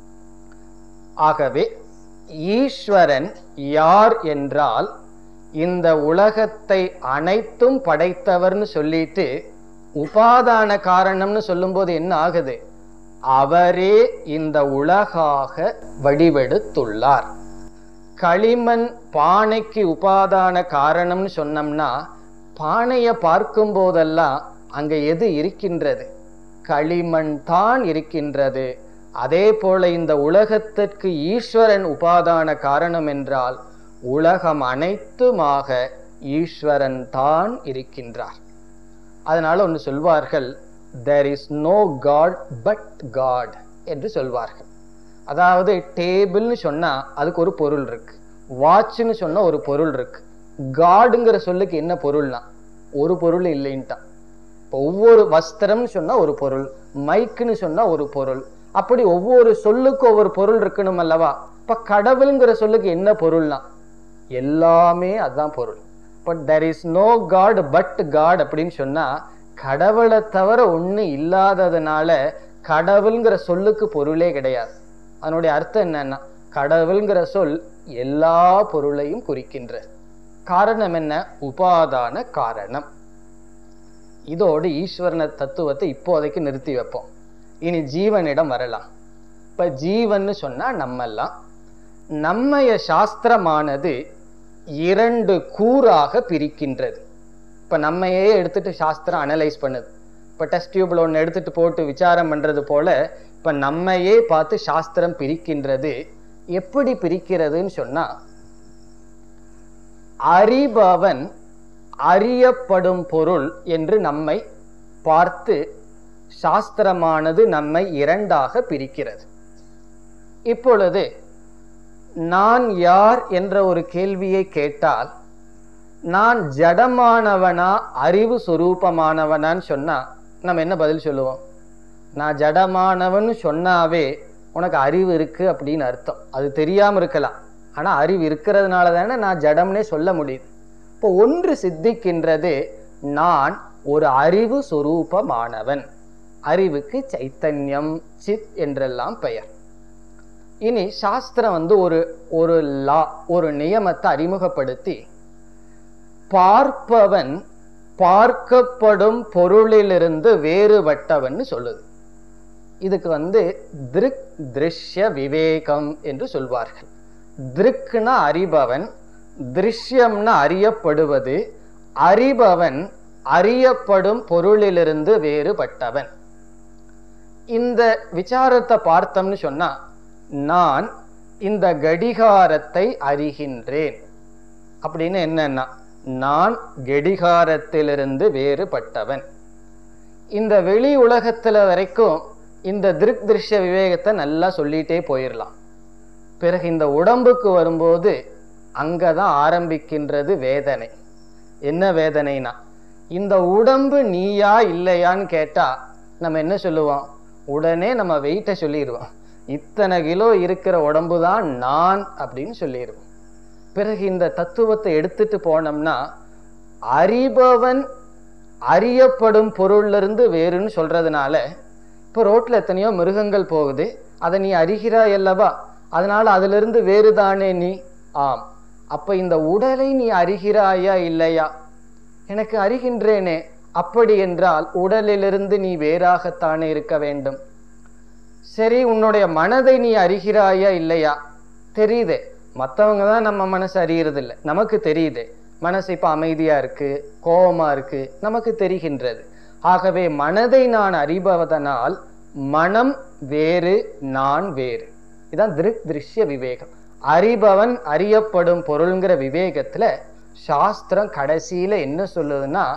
ஆகவே ஈஸ்வரன் யார் என்றால் இந்த உலகத்தை அனைத்தும் படைத்தவர்னு சொல்லிட்டு உபாதான காரணம்னு சொல்லும்போது என்ன ஆகுது அவரே இந்த உலகாக வடிவெடுத்துள்ளார் களிமண் பானைக்கு உபாதான காரணம்னு சொன்னோம்னா பானையை பார்க்கும் போதெல்லாம் அங்க எது இருக்கின்றது களிமண் தான் இருக்கின்றது அதே போல இந்த உலகத்திற்கு ஈஸ்வரன் உபாதான காரணம் என்றால் உலகம் அனைத்துமாக ஈஸ்வரன் தான் இருக்கின்றார் அதனால ஒன்று சொல்வார்கள் there is no God but God என்று சொல்வார்கள் அதாவது டேபிள்னு சொன்னா அதுக்கு ஒரு பொருள் இருக்கு வாட்ச்னு சொன்னா ஒரு பொருள் இருக்கு காடுங்கிற சொல்லுக்கு என்ன பொருள்னா ஒரு பொருள் இல்லைன்ட்டான் இப்போ ஒவ்வொரு வஸ்திரம்னு சொன்னா ஒரு பொருள் மைக்குன்னு சொன்னா ஒரு பொருள் அப்படி ஒவ்வொரு சொல்லுக்கும் ஒவ்வொரு பொருள் இருக்கணும் அல்லவா இப்ப கடவுள்ங்கிற சொல்லுக்கு என்ன பொருள்னா எல்லாமே அதுதான் பொருள் but there is no God but God அப்படின்னு சொன்னா கடவுளை தவிர ஒண்ணு இல்லாததுனால கடவுள்ங்கிற சொல்லுக்கு பொருளே கிடையாது அதனுடைய அர்த்தம் என்னன்னா கடவுள்ங்கிற சொல் எல்லா பொருளையும் குறிக்கின்ற காரணம் என்ன உபாதான காரணம் இதோடு ஈஸ்வரன தத்துவத்தை இப்போதைக்கு நிறுத்தி வைப்போம் இனி ஜீவனிடம் வரலாம் இப்ப ஜீவன்னு சொன்னா நம்மெல்லாம் நம்மைய சாஸ்திரமானது இரண்டு கூறாக பிரிக்கின்றது இப்ப நம்மையே எடுத்துட்டு சாஸ்திரம் அனலைஸ் பண்ணுது இப்ப டெஸ்ட் டியூப்ல ஒன்று எடுத்துட்டு போட்டு விசாரம் பண்றது போல இப்ப நம்மையே பார்த்து சாஸ்திரம் பிரிக்கின்றது எப்படி பிரிக்கிறதுன்னு சொன்னா அறிபவன் அறியப்படும் பொருள் என்று நம்மை பார்த்து சாஸ்திரமானது நம்மை இரண்டாக பிரிக்கிறது இப்பொழுது நான் யார் என்ற ஒரு கேள்வியை கேட்டால் நான் ஜடமானவனா அறிவு சுரூபமானவனான்னு சொன்னா நம்ம என்ன பதில் சொல்லுவோம் நான் ஜடமானவன் சொன்னாவே உனக்கு அறிவு இருக்கு அப்படின்னு அர்த்தம் அது தெரியாம இருக்கலாம் ஆனா அறிவு இருக்கிறதுனால தானே நான் ஜடம்னே சொல்ல முடியுது இப்போ ஒன்று சித்திக்கின்றது நான் ஒரு அறிவு சொரூபமானவன் அறிவுக்கு சைத்தன்யம் சித் என்றெல்லாம் பெயர் இனி சாஸ்திரம் வந்து ஒரு ஒரு லா ஒரு நியமத்தை அறிமுகப்படுத்தி பார்ப்பவன் பார்க்கப்படும் பொருளிலிருந்து வேறுபட்டவன் சொல்லுது இதுக்கு வந்து திருக் திருஷ்ய விவேகம் என்று சொல்வார்கள் திருக்குனா அறிபவன் திருஷ்யம்னா அறியப்படுவது அறிபவன் அறியப்படும் பொருளிலிருந்து வேறுபட்டவன் இந்த விசாரத்தை பார்த்தோம்னு சொன்னா நான் இந்த கடிகாரத்தை அறிகின்றேன் அப்படின்னு என்னன்னா நான் கடிகாரத்திலிருந்து வேறுபட்டவன் இந்த வெளி உலகத்துல வரைக்கும் இந்த திருக் திருஷ்ய விவேகத்தை நல்லா சொல்லிட்டே போயிடலாம் பிறகு இந்த உடம்புக்கு வரும்போது அங்கதான் ஆரம்பிக்கின்றது வேதனை என்ன வேதனைனா இந்த உடம்பு நீயா இல்லையான்னு கேட்டா நம்ம என்ன சொல்லுவோம் உடனே நம்ம வெயிட்டை சொல்லிடுவோம் இத்தனை கிலோ இருக்கிற உடம்பு தான் நான் அப்படின்னு சொல்லிடுவோம் பிறகு இந்த தத்துவத்தை எடுத்துட்டு போனோம்னா அறிபவன் அறியப்படும் பொருள்ல இருந்து வேறுன்னு சொல்றதுனால இப்போ ரோட்ல எத்தனையோ மிருகங்கள் போகுது அதை நீ அறிகிறாய் அல்லவா அதனால அதுல இருந்து வேறுதானே நீ ஆம் அப்ப இந்த உடலை நீ அறிகிறாயா இல்லையா எனக்கு அறிகின்றேனே அப்படி என்றால் உடலிலிருந்து நீ வேறாகத்தானே இருக்க வேண்டும் சரி உன்னுடைய மனதை நீ அறிகிறாயா இல்லையா தெரியுதே மற்றவங்க தான் நம்ம மனசு அறியறது இல்லை நமக்கு தெரியுது மனசு இப்ப அமைதியா இருக்கு கோபமா இருக்கு நமக்கு தெரிகின்றது ஆகவே மனதை நான் அறிபவதனால் மனம் வேறு நான் வேறு இதான் திருக் திருஷ்ய விவேகம் அறிபவன் அறியப்படும் பொருள்ங்கிற விவேகத்துல சாஸ்திரம் கடைசியில என்ன சொல்லுதுன்னா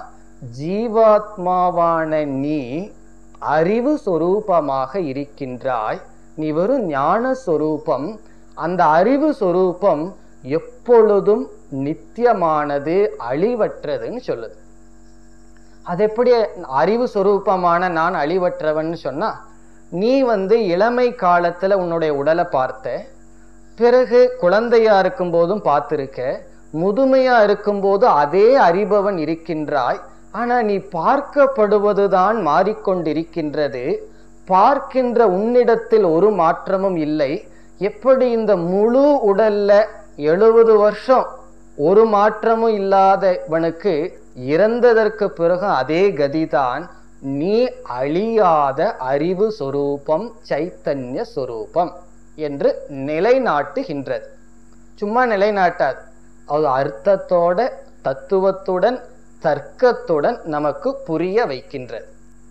ஜீவாத்மாவான நீ அறிவு சொரூபமாக இருக்கின்றாய் நீ வெறும் ஞான சொரூபம் அந்த அறிவு சொரூபம் எப்பொழுதும் நித்தியமானது அழிவற்றதுன்னு சொல்லுது அது எப்படி அறிவு சொரூபமான நான் அழிவற்றவன் சொன்னா நீ வந்து இளமை காலத்துல உன்னுடைய உடலை பார்த்த பிறகு குழந்தையா இருக்கும் போதும் பார்த்திருக்க முதுமையா இருக்கும்போது அதே அறிபவன் இருக்கின்றாய் ஆனா நீ பார்க்கப்படுவதுதான் மாறிக்கொண்டிருக்கின்றது பார்க்கின்ற உன்னிடத்தில் ஒரு மாற்றமும் இல்லை எப்படி இந்த முழு உடல்ல எழுபது வருஷம் ஒரு மாற்றமும் இல்லாதவனுக்கு இறந்ததற்கு பிறகு அதே கதிதான் நீ அழியாத அறிவு சொரூபம் சைத்தன்ய சொரூபம் என்று நிலைநாட்டுகின்றது சும்மா நிலைநாட்டாது அது அர்த்தத்தோட தத்துவத்துடன் தர்க்கத்துடன் நமக்கு புரிய வைக்கின்றது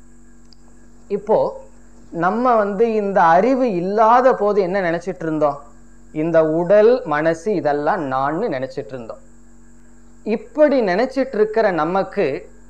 இப்போ நம்ம வந்து இந்த அறிவு இல்லாத போது என்ன நினைச்சிட்டு இருந்தோம் இந்த உடல் மனசு இதெல்லாம் நான் நினைச்சிட்டு இருந்தோம் இப்படி நினைச்சிட்டு இருக்கிற நமக்கு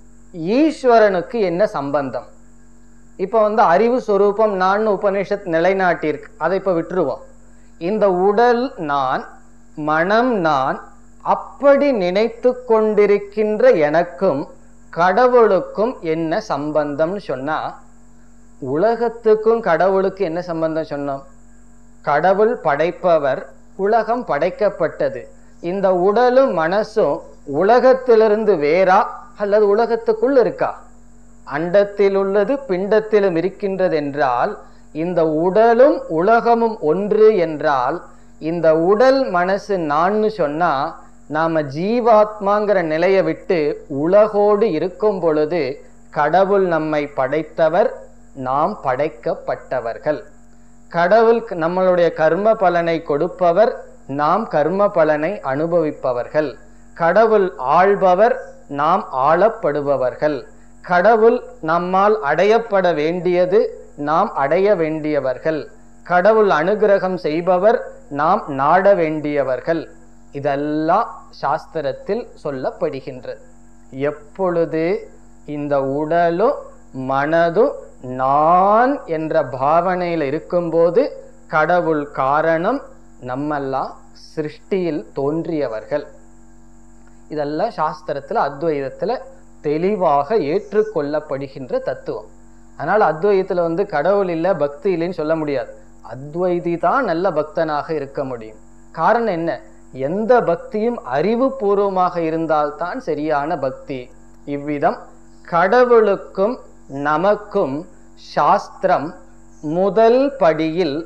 ஈஸ்வரனுக்கு என்ன சம்பந்தம் இப்ப வந்து அறிவு சொரூபம் நான் உபனிஷத் நிலைநாட்டியிருக்கு அதை இப்ப விட்டுருவோம் இந்த உடல் நான் மனம் நான் அப்படி நினைத்து கொண்டிருக்கின்ற எனக்கும் கடவுளுக்கும் என்ன சம்பந்தம்னு சொன்னா உலகத்துக்கும் கடவுளுக்கு என்ன சம்பந்தம் சொன்னோம் கடவுள் படைப்பவர் உலகம் படைக்கப்பட்டது இந்த உடலும் மனசும் உலகத்திலிருந்து வேறா அல்லது உலகத்துக்குள் இருக்கா அண்டத்தில் உள்ளது பிண்டத்திலும் இருக்கின்றது என்றால் இந்த உடலும் உலகமும் ஒன்று என்றால் இந்த உடல் மனசு நான்னு சொன்னா நாம ஜீவாத்மாங்கிற நிலையை விட்டு உலகோடு இருக்கும் பொழுது கடவுள் நம்மை படைத்தவர் நாம் படைக்கப்பட்டவர்கள் கடவுள் நம்மளுடைய கர்ம பலனை கொடுப்பவர் நாம் கர்ம பலனை அனுபவிப்பவர்கள் கடவுள் ஆள்பவர் நாம் ஆளப்படுபவர்கள் கடவுள் நம்மால் அடையப்பட வேண்டியது நாம் அடைய வேண்டியவர்கள் கடவுள் அனுகிரகம் செய்பவர் நாம் நாட வேண்டியவர்கள் இதெல்லாம் சாஸ்திரத்தில் சொல்லப்படுகின்றது எப்பொழுது இந்த உடலும் மனதும் நான் என்ற பாவனையில் இருக்கும்போது கடவுள் காரணம் நம்மெல்லாம் சிருஷ்டியில் தோன்றியவர்கள் இதெல்லாம் சாஸ்திரத்துல அத்வைதத்துல தெளிவாக ஏற்றுக்கொள்ளப்படுகின்ற தத்துவம் அதனால அத்வைதத்துல வந்து கடவுள் இல்ல பக்தி இல்லைன்னு சொல்ல முடியாது அத்வைதி தான் நல்ல பக்தனாக இருக்க முடியும் காரணம் என்ன எந்த பக்தியும் அறிவுபூர்வமாக இருந்தால்தான் சரியான பக்தி இவ்விதம் கடவுளுக்கும் நமக்கும் சாஸ்திரம் முதல் படியில்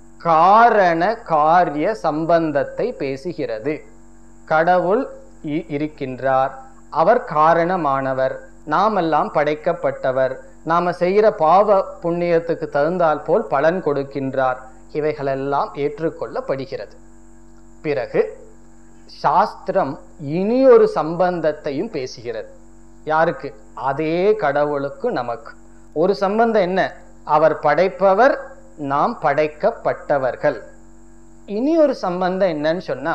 காரண காரிய சம்பந்தத்தை பேசுகிறது கடவுள் இ- இருக்கின்றார் அவர் காரணமானவர் நாமெல்லாம் படைக்கப்பட்டவர் நாம செய்கிற பாவ புண்ணியத்துக்கு தகுந்தால் போல் பலன் கொடுக்கின்றார் இவைகளெல்லாம் ஏற்றுக்கொள்ளப்படுகிறது பிறகு சாஸ்திரம் இனி ஒரு சம்பந்தத்தையும் பேசுகிறது யாருக்கு அதே கடவுளுக்கு நமக்கு ஒரு சம்பந்தம் என்ன அவர் படைப்பவர் நாம் படைக்கப்பட்டவர்கள் இனி ஒரு சம்பந்தம் என்னன்னு சொன்னா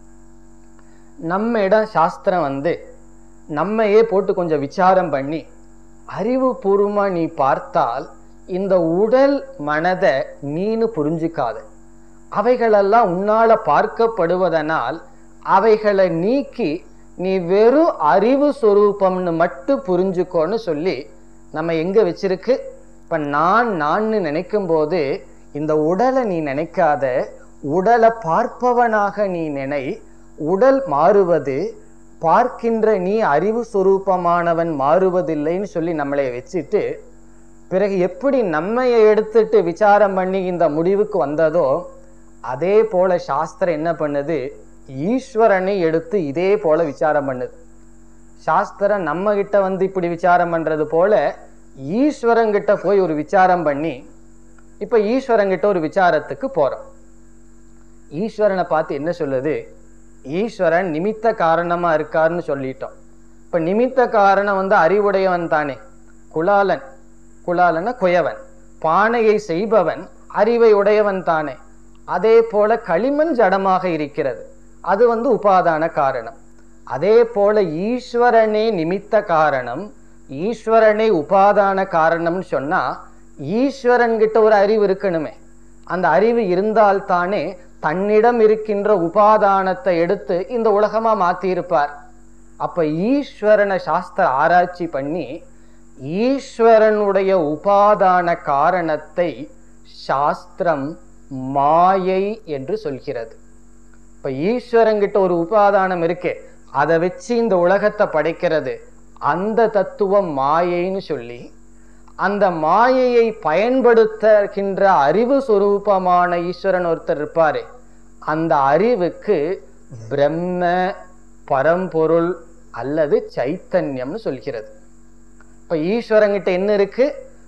நம்ம இடம் சாஸ்திரம் வந்து நம்மையே போட்டு கொஞ்சம் விசாரம் பண்ணி அறிவுபூர்வமா நீ பார்த்தால் இந்த உடல் மனதை நீனு புரிஞ்சுக்காத அவைகளெல்லாம் உன்னால பார்க்கப்படுவதனால் அவைகளை நீக்கி நீ வெறும் அறிவு சொரூபம்னு மட்டும் புரிஞ்சுக்கோன்னு சொல்லி நம்ம எங்க வச்சிருக்கு இப்ப நான் நான்னு நினைக்கும் போது இந்த உடலை நீ நினைக்காத உடலை பார்ப்பவனாக நீ நினை உடல் மாறுவது பார்க்கின்ற நீ அறிவு சொரூபமானவன் மாறுவதில்லைன்னு சொல்லி நம்மளை வச்சுட்டு பிறகு எப்படி நம்மைய எடுத்துட்டு விசாரம் பண்ணி இந்த முடிவுக்கு வந்ததோ அதே போல சாஸ்திரம் என்ன பண்ணுது ஈஸ்வரனை எடுத்து இதே போல விசாரம் பண்ணுது சாஸ்திரம் நம்ம கிட்ட வந்து இப்படி விசாரம் பண்றது போல ஈஸ்வரங்கிட்ட போய் ஒரு விசாரம் பண்ணி இப்ப ஈஸ்வரங்கிட்ட ஒரு விசாரத்துக்கு போறோம் ஈஸ்வரனை பார்த்து என்ன சொல்லுது ஈஸ்வரன் நிமித்த காரணமா இருக்காருன்னு சொல்லிட்டோம் இப்ப நிமித்த காரணம் வந்து அறிவுடையவன் தானே குலாலன் குலாலன குயவன் பானையை செய்பவன் அறிவை உடையவன் தானே அதே போல களிமண் ஜடமாக இருக்கிறது அது வந்து உபாதான காரணம் அதே போல ஈஸ்வரனே நிமித்த காரணம் ஈஸ்வரனே உபாதான காரணம்னு சொன்னா ஈஸ்வரன் கிட்ட ஒரு அறிவு இருக்கணுமே அந்த அறிவு இருந்தால் தானே தன்னிடம் இருக்கின்ற உபாதானத்தை எடுத்து இந்த உலகமா மாத்தி இருப்பார் அப்ப ஈஸ்வரனை சாஸ்திர ஆராய்ச்சி பண்ணி ஈஸ்வரனுடைய உபாதான காரணத்தை சாஸ்திரம் மாயை என்று சொல்கிறது இப்ப ஈஸ்வரங்கிட்ட ஒரு உபாதானம் இருக்கு அதை வச்சு இந்த உலகத்தை படைக்கிறது அந்த தத்துவம் மாயைன்னு சொல்லி அந்த மாயையை பயன்படுத்துகின்ற அறிவு சொரூபமான ஈஸ்வரன் ஒருத்தர் இருப்பாரு அந்த அறிவுக்கு பிரம்ம பரம்பொருள் அல்லது சைத்தன்யம்னு சொல்கிறது இப்ப ஈஸ்வரங்கிட்ட என்ன இருக்கு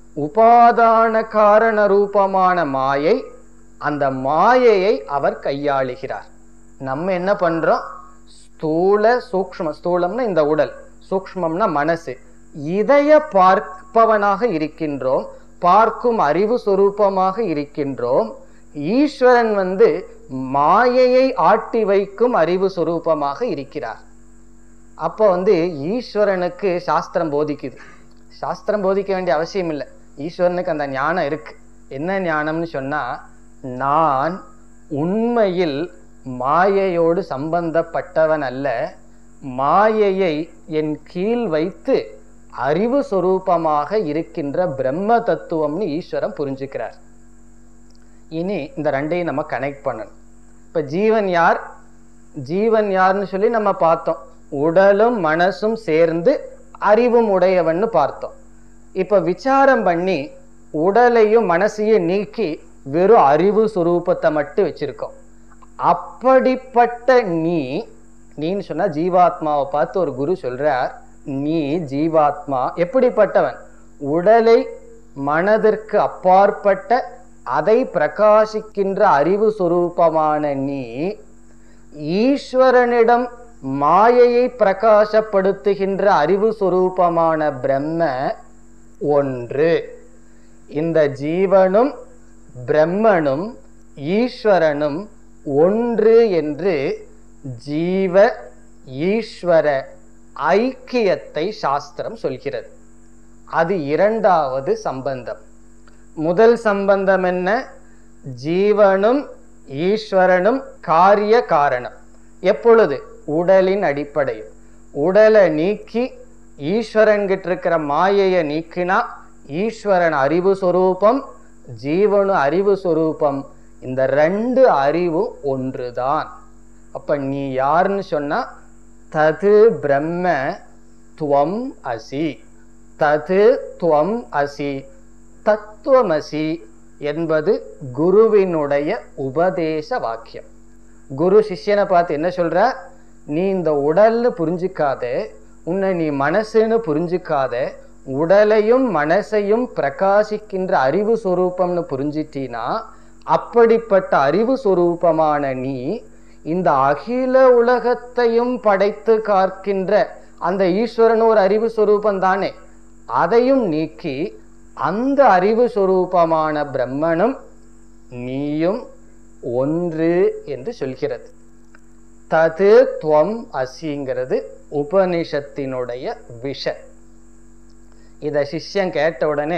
உபாதான காரண ரூபமான மாயை அந்த மாயையை அவர் கையாளுகிறார் நம்ம என்ன பண்றோம் ஸ்தூல சூக்ஷ்ம ஸ்தூலம்னா இந்த உடல் சூக்ஷ்மம்னா மனசு இதய பார்ப்பவனாக இருக்கின்றோம் பார்க்கும் அறிவு சொரூபமாக இருக்கின்றோம் ஈஸ்வரன் வந்து மாயையை ஆட்டி வைக்கும் அறிவு சொரூபமாக இருக்கிறார் அப்போ வந்து ஈஸ்வரனுக்கு சாஸ்திரம் போதிக்குது சாஸ்திரம் போதிக்க வேண்டிய அவசியம் இல்லை ஈஸ்வரனுக்கு அந்த ஞானம் இருக்கு என்ன ஞானம்னு சொன்னா நான் உண்மையில் மாயையோடு சம்பந்தப்பட்டவன் அல்ல மாயையை என் கீழ் வைத்து அறிவு சொரூபமாக இருக்கின்ற பிரம்ம தத்துவம்னு ஈஸ்வரன் புரிஞ்சுக்கிறார் இனி இந்த ரெண்டையும் நம்ம கனெக்ட் பண்ணணும் இப்ப ஜீவன் யார் ஜீவன் யார்னு சொல்லி நம்ம பார்த்தோம் உடலும் மனசும் சேர்ந்து அறிவும் உடையவன்னு பார்த்தோம் இப்ப விசாரம் பண்ணி உடலையும் மனசையும் நீக்கி வெறும் அறிவு சுரூபத்தை மட்டும் வச்சிருக்கோம் அப்படிப்பட்ட நீ நீன்னு சொன்னா ஜீவாத்மாவை பார்த்து ஒரு குரு சொல்றார் நீ ஜீவாத்மா எப்படிப்பட்டவன் உடலை மனதிற்கு அப்பாற்பட்ட அதை பிரகாசிக்கின்ற அறிவு சொரூபமான நீ ஈஸ்வரனிடம் மாயையை பிரகாசப்படுத்துகின்ற அறிவு சொரூபமான பிரம்ம ஒன்று இந்த ஜீவனும் பிரம்மனும் ஈஸ்வரனும் ஒன்று என்று ஜீவ ஈஸ்வர ஐக்கியத்தை சாஸ்திரம் சொல்கிறது அது இரண்டாவது சம்பந்தம் முதல் சம்பந்தம் என்ன ஜீவனும் ஈஸ்வரனும் காரிய காரணம் எப்பொழுது உடலின் அடிப்படையில் உடலை நீக்கி ஈஸ்வரன் கிட்ட இருக்கிற மாயையை நீக்கினா ஈஸ்வரன் அறிவு சொரூபம் ஜீவனு அறிவு சொரூபம் இந்த ரெண்டு அறிவும் ஒன்றுதான் அப்ப நீ யாருன்னு சொன்னா தது பிரம்ம துவம் அசி தது துவம் அசி தத்துவமசி என்பது குருவினுடைய உபதேச வாக்கியம் குரு சிஷ்யனை பார்த்து என்ன சொல்ற நீ இந்த உடல்னு புரிஞ்சுக்காத உன்னை நீ மனசுன்னு புரிஞ்சுக்காத உடலையும் மனசையும் பிரகாசிக்கின்ற அறிவு சொரூபம்னு புரிஞ்சிட்டீனா அப்படிப்பட்ட அறிவு சொரூபமான நீ இந்த அகில உலகத்தையும் படைத்து காக்கின்ற அந்த ஈஸ்வரன் ஒரு அறிவு சொரூபம் தானே அதையும் நீக்கி அந்த அறிவு சொரூபமான பிரம்மனும் நீயும் ஒன்று என்று சொல்கிறது தது துவம் அசிங்கிறது உபனிஷத்தினுடைய விஷ இத சிஷ்யன் கேட்ட உடனே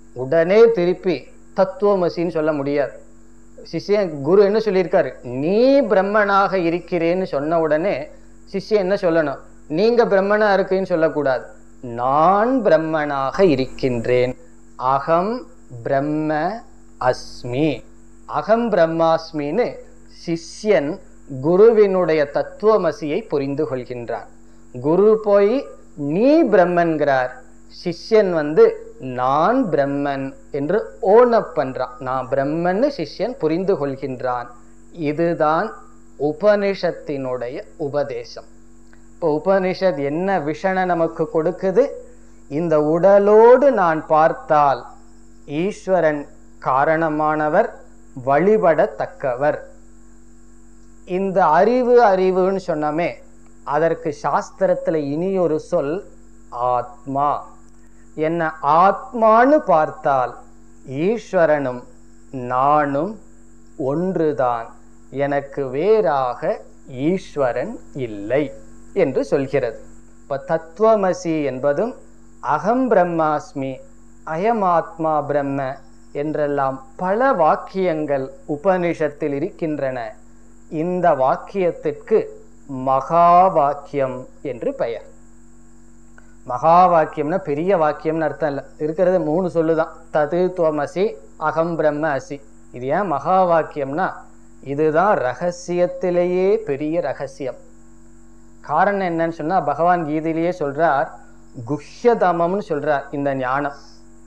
உடனே திருப்பி தத்துவமசின்னு சொல்ல முடியாது சிஷ்யன் குரு என்ன சொல்லியிருக்காரு நீ பிரம்மனாக இருக்கிறேன்னு சொன்ன உடனே சிஷ்யன் என்ன சொல்லணும் நீங்க பிரம்மனா இருக்குன்னு சொல்லக்கூடாது நான் பிரம்மனாக இருக்கின்றேன் அகம் பிரம்ம அஸ்மி அகம் பிரம்மாஸ்மின்னு சிஷ்யன் குருவினுடைய தத்துவமசியை புரிந்து கொள்கின்றான் குரு போய் நீ பிரம்மன்கிறார் சிஷ்யன் வந்து நான் பிரம்மன் என்று ஓனப் பண்றான் நான் பிரம்மன்னு சிஷ்யன் புரிந்து கொள்கின்றான் இதுதான் உபனிஷத்தினுடைய உபதேசம் இப்போ உபனிஷத் என்ன விஷனை நமக்கு கொடுக்குது இந்த உடலோடு நான் பார்த்தால் ஈஸ்வரன் காரணமானவர் வழிபடத்தக்கவர் இந்த அறிவு அறிவுன்னு சொன்னமே அதற்கு சாஸ்திரத்துல இனி ஒரு சொல் ஆத்மா என்ன ஆத்மான்னு பார்த்தால் ஈஸ்வரனும் நானும் ஒன்றுதான் எனக்கு வேறாக ஈஸ்வரன் இல்லை என்று சொல்கிறது இப்ப தத்துவமசி என்பதும் அகம் பிரம்மாஸ்மி அயம் ஆத்மா பிரம்ம என்றெல்லாம் பல வாக்கியங்கள் உபனிஷத்தில் இருக்கின்றன இந்த வாக்கியத்திற்கு மகா வாக்கியம் என்று பெயர் மகா வாக்கியம்னா பெரிய வாக்கியம்னு அர்த்தம் இல்லை இருக்கிறது மூணு சொல்லுதான் தது துவமசி அகம் பிரம்ம அசி இது ஏன் மகா வாக்கியம்னா இதுதான் ரகசியத்திலேயே பெரிய ரகசியம் காரணம் என்னன்னு சொன்னா பகவான் கீதையிலேயே சொல்றார் குஹ்யதமம்னு சொல்றார் இந்த ஞானம்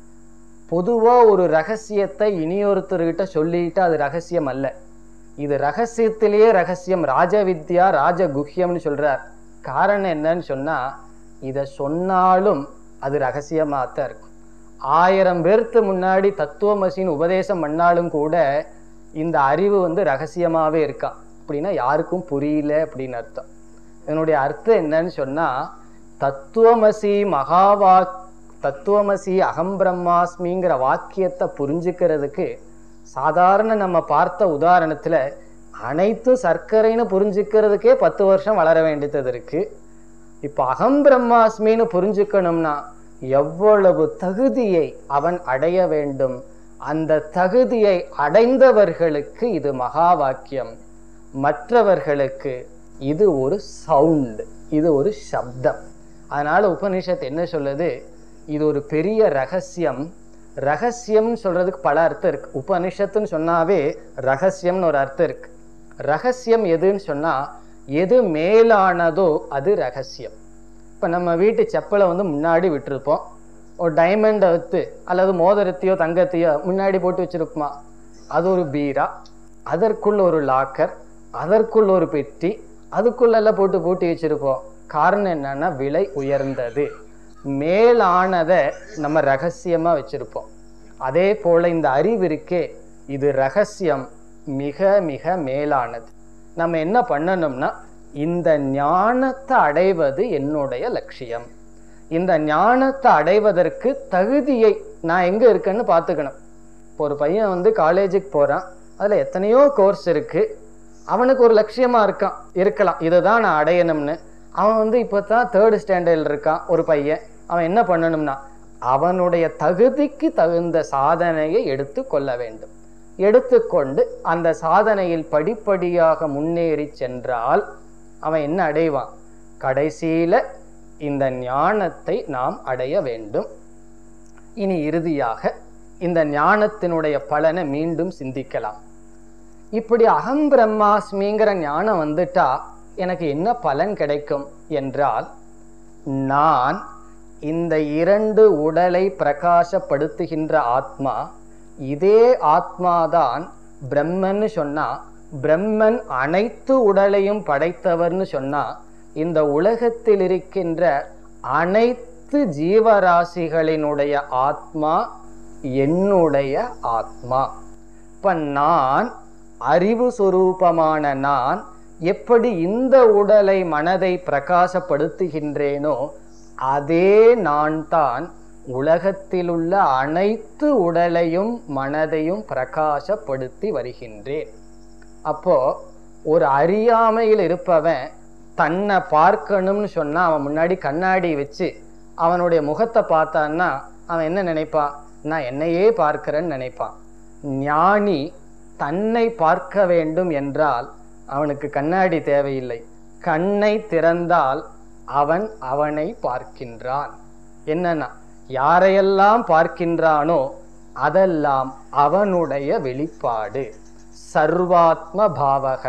பொதுவா ஒரு ரகசியத்தை இனியொருத்தர்கிட்ட சொல்லிட்டு அது ரகசியம் அல்ல இது ரகசியத்திலேயே ரகசியம் ராஜவித்யா ராஜகுஹ்யம்னு சொல்றார் காரணம் என்னன்னு சொன்னா இதை சொன்னாலும் அது ரகசியமாக தான் இருக்கும் ஆயிரம் பேர்த்து முன்னாடி தத்துவமசின்னு உபதேசம் பண்ணாலும் கூட இந்த அறிவு வந்து ரகசியமாவே இருக்கா அப்படின்னா யாருக்கும் புரியல அப்படின்னு அர்த்தம் இதனுடைய அர்த்தம் என்னன்னு சொன்னா தத்துவமசி மகாவா தத்துவமசி அகம் பிரம்மாஸ்மிங்கிற வாக்கியத்தை புரிஞ்சுக்கிறதுக்கு சாதாரண நம்ம பார்த்த உதாரணத்துல அனைத்து சர்க்கரைன்னு புரிஞ்சுக்கிறதுக்கே பத்து வருஷம் வளர வேண்டியது இருக்கு இப்ப அகம் பிரம்மாஸ்மின்னு புரிஞ்சுக்கணும்னா எவ்வளவு தகுதியை அவன் அடைய வேண்டும் அந்த தகுதியை அடைந்தவர்களுக்கு இது மகா வாக்கியம் மற்றவர்களுக்கு இது ஒரு சவுண்ட் இது ஒரு சப்தம் அதனால உபனிஷத் என்ன சொல்லுது இது ஒரு பெரிய ரகசியம் ரகசியம் சொல்றதுக்கு பல அர்த்தம் இருக்கு உபனிஷத்துன்னு சொன்னாவே ரகசியம்னு ஒரு அர்த்தம் இருக்கு ரகசியம் எதுன்னு சொன்னா எது மேலானதோ அது ரகசியம் இப்போ நம்ம வீட்டு செப்பலை வந்து முன்னாடி விட்டுருப்போம் ஒரு டைமண்டை வைத்து அல்லது மோதிரத்தையோ தங்கத்தையோ முன்னாடி போட்டு வச்சிருப்போமா அது ஒரு பீரா அதற்குள்ள ஒரு லாக்கர் அதற்குள்ள ஒரு பெட்டி அதுக்குள்ளெல்லாம் போட்டு பூட்டி வச்சிருப்போம் காரணம் என்னன்னா விலை உயர்ந்தது மேலானதை நம்ம ரகசியமா வச்சிருப்போம் அதே போல இந்த அறிவு இருக்கே இது ரகசியம் மிக மிக மேலானது நம்ம என்ன பண்ணணும்னா இந்த ஞானத்தை அடைவது என்னுடைய லட்சியம் இந்த ஞானத்தை அடைவதற்கு தகுதியை நான் எங்க இருக்கேன்னு பார்த்துக்கணும் இப்போ ஒரு பையன் வந்து காலேஜுக்கு போறான் அதுல எத்தனையோ கோர்ஸ் இருக்கு அவனுக்கு ஒரு லட்சியமா இருக்கான் இருக்கலாம் இதுதான் நான் அடையணும்னு அவன் வந்து இப்போ தான் தேர்டு ஸ்டாண்டர்டில் இருக்கான் ஒரு பையன் அவன் என்ன பண்ணணும்னா அவனுடைய தகுதிக்கு தகுந்த சாதனையை எடுத்து கொள்ள வேண்டும் எடுத்துக்கொண்டு அந்த சாதனையில் படிப்படியாக முன்னேறி சென்றால் அவன் என்ன அடைவான் கடைசியில இந்த ஞானத்தை நாம் அடைய வேண்டும் இனி இறுதியாக இந்த ஞானத்தினுடைய பலனை மீண்டும் சிந்திக்கலாம் இப்படி அகம் பிரம்மாஸ்மிங்கிற ஞானம் வந்துட்டா எனக்கு என்ன பலன் கிடைக்கும் என்றால் நான் இந்த இரண்டு உடலை பிரகாசப்படுத்துகின்ற ஆத்மா இதே ஆத்மாதான் பிரம்மன்னு சொன்னா பிரம்மன் அனைத்து உடலையும் படைத்தவர்னு சொன்னா இந்த உலகத்தில் இருக்கின்ற அனைத்து ஜீவராசிகளினுடைய ஆத்மா என்னுடைய ஆத்மா இப்ப நான் அறிவு சுரூபமான நான் எப்படி இந்த உடலை மனதை பிரகாசப்படுத்துகின்றேனோ அதே நான் தான் உலகத்திலுள்ள அனைத்து உடலையும் மனதையும் பிரகாசப்படுத்தி வருகின்றேன் அப்போ ஒரு அறியாமையில் இருப்பவன் தன்னை பார்க்கணும்னு சொன்னா அவன் முன்னாடி கண்ணாடி வச்சு அவனுடைய முகத்தை பார்த்தான்னா அவன் என்ன நினைப்பான் நான் என்னையே பார்க்கிறேன்னு நினைப்பான் ஞானி தன்னை பார்க்க வேண்டும் என்றால் அவனுக்கு கண்ணாடி தேவையில்லை கண்ணை திறந்தால் அவன் அவனை பார்க்கின்றான் என்னன்னா யாரையெல்லாம் பார்க்கின்றானோ அதெல்லாம் அவனுடைய வெளிப்பாடு சர்வாத்ம பாவக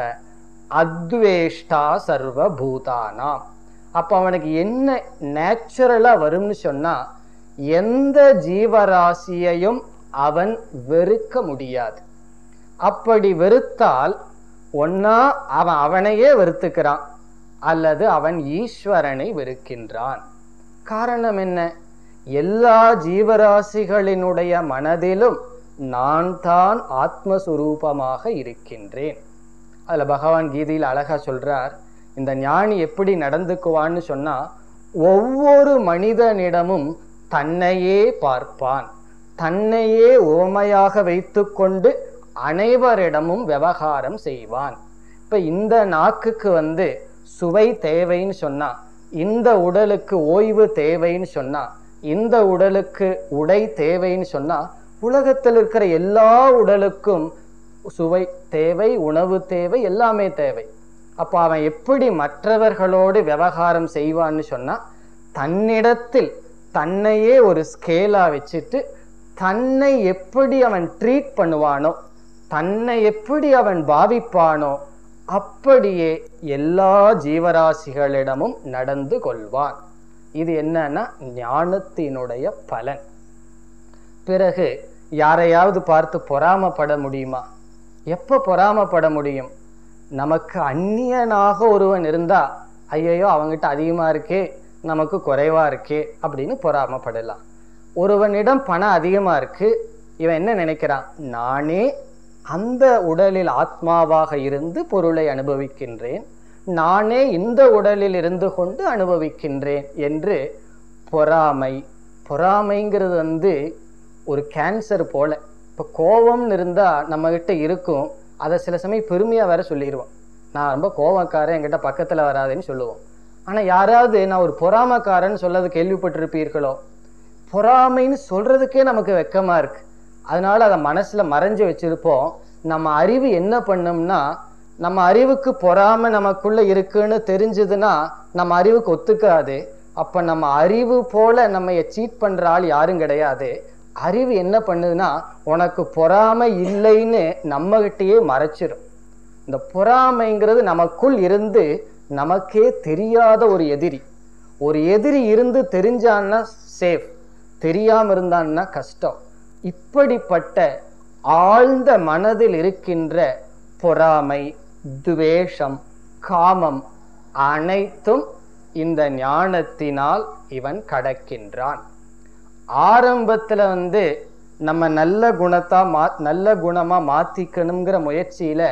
அத்வேஷ்டா சர்வ பூதானாம் அப்ப அவனுக்கு என்ன நேச்சுரலா வரும்னு சொன்னா எந்த ஜீவராசியையும் அவன் வெறுக்க முடியாது அப்படி வெறுத்தால் ஒன்னா அவன் அவனையே வெறுத்துக்கிறான் அல்லது அவன் ஈஸ்வரனை வெறுக்கின்றான் காரணம் என்ன எல்லா ஜீவராசிகளினுடைய மனதிலும் நான் தான் ஆத்மஸ்வரூபமாக இருக்கின்றேன் அதுல பகவான் கீதையில் அழகா சொல்றார் இந்த ஞானி எப்படி நடந்துக்குவான்னு சொன்னா ஒவ்வொரு மனிதனிடமும் தன்னையே பார்ப்பான் தன்னையே ஓமையாக வைத்துக்கொண்டு அனைவரிடமும் விவகாரம் செய்வான் இப்ப இந்த நாக்குக்கு வந்து சுவை தேவைன்னு சொன்னா இந்த உடலுக்கு ஓய்வு தேவைன்னு சொன்னா இந்த உடலுக்கு உடை தேவைன்னு சொன்னா உலகத்தில் இருக்கிற எல்லா உடலுக்கும் சுவை தேவை உணவு தேவை எல்லாமே தேவை அப்போ அவன் எப்படி மற்றவர்களோடு விவகாரம் செய்வான்னு சொன்னா தன்னிடத்தில் தன்னையே ஒரு ஸ்கேலா வச்சுட்டு தன்னை எப்படி அவன் ட்ரீட் பண்ணுவானோ தன்னை எப்படி அவன் பாவிப்பானோ அப்படியே எல்லா ஜீவராசிகளிடமும் நடந்து கொள்வான் இது என்னன்னா ஞானத்தினுடைய பலன் பிறகு யாரையாவது பார்த்து பொறாமப்பட முடியுமா எப்ப பொறாமப்பட முடியும் நமக்கு அந்நியனாக ஒருவன் இருந்தா ஐயையோ அவங்கிட்ட அதிகமா இருக்கே நமக்கு குறைவா இருக்கே அப்படின்னு பொறாமப்படலாம் ஒருவனிடம் பணம் அதிகமா இருக்கு இவன் என்ன நினைக்கிறான் நானே அந்த உடலில் ஆத்மாவாக இருந்து பொருளை அனுபவிக்கின்றேன் நானே இந்த உடலில் இருந்து கொண்டு அனுபவிக்கின்றேன் என்று பொறாமை பொறாமைங்கிறது வந்து ஒரு கேன்சர் போல இப்போ கோபம்னு இருந்தா நம்ம கிட்ட இருக்கும் அதை சில சமயம் பெருமையா வேற சொல்லிடுவோம் நான் ரொம்ப கோபக்காரன் என்கிட்ட பக்கத்துல வராதுன்னு சொல்லுவோம் ஆனா யாராவது நான் ஒரு பொறாமக்காரன் சொல்லது கேள்விப்பட்டிருப்பீர்களோ பொறாமைன்னு சொல்றதுக்கே நமக்கு வெக்கமா இருக்கு அதனால அதை மனசுல மறைஞ்சு வச்சிருப்போம் நம்ம அறிவு என்ன பண்ணும்னா நம்ம அறிவுக்கு பொறாமை நமக்குள்ள இருக்குன்னு தெரிஞ்சதுன்னா நம்ம அறிவுக்கு ஒத்துக்காது அப்ப நம்ம அறிவு போல நம்ம சீட் பண்ற ஆள் யாரும் கிடையாது அறிவு என்ன பண்ணுதுன்னா உனக்கு பொறாமை இல்லைன்னு நம்மகிட்டயே மறைச்சிரும் இந்த பொறாமைங்கிறது நமக்குள் இருந்து நமக்கே தெரியாத ஒரு எதிரி ஒரு எதிரி இருந்து தெரிஞ்சான்னா சேஃப் தெரியாம இருந்தான்னா கஷ்டம் இப்படிப்பட்ட ஆழ்ந்த மனதில் இருக்கின்ற பொறாமை துவேஷம் காமம் அனைத்தும் இந்த ஞானத்தினால் இவன் கடக்கின்றான் ஆரம்பத்துல வந்து நம்ம நல்ல குணத்தா மா நல்ல குணமா மாத்திக்கணுங்கிற முயற்சியில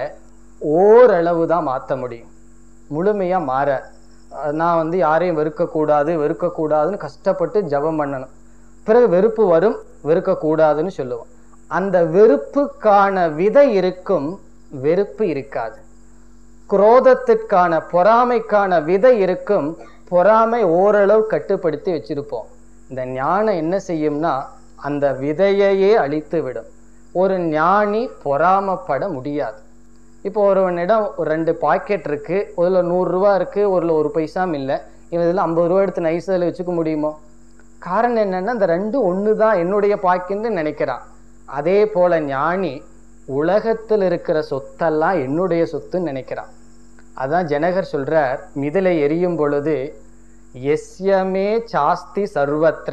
ஓரளவு தான் மாத்த முடியும் முழுமையா மாற அஹ் நான் வந்து யாரையும் வெறுக்கக்கூடாது வெறுக்கக்கூடாதுன்னு கஷ்டப்பட்டு ஜெபம் பண்ணணும் பிறகு வெறுப்பு வரும் வெறுக்கக்கூடாதுன்னு சொல்லுவோம் அந்த வெறுப்புக்கான விதை இருக்கும் வெறுப்பு இருக்காது குரோதத்திற்கான பொறாமைக்கான விதை இருக்கும் பொறாமை ஓரளவு கட்டுப்படுத்தி வச்சிருப்போம் இந்த ஞானம் என்ன செய்யும்னா அந்த விதையையே அழித்து விடும் ஒரு ஞானி பொறாமப்பட முடியாது இப்போ ஒருவனிடம் ஒரு ரெண்டு பாக்கெட் இருக்கு ஒருல நூறு ரூபா இருக்கு ஒருல ஒரு பைசாம் இல்லை இவன் இதில் ஐம்பது ரூபா எடுத்து நைஸில் வச்சுக்க முடியுமோ காரணம் என்னன்னா இந்த ரெண்டும் ஒன்று தான் என்னுடைய பாக்கெட்னு நினைக்கிறான் அதே போல ஞானி உலகத்தில் இருக்கிற சொத்தெல்லாம் என்னுடைய சொத்துன்னு நினைக்கிறான் அதான் ஜனகர் சொல்றார் மிதிலை எரியும் பொழுது எஸ்யமே சாஸ்தி சர்வத்திர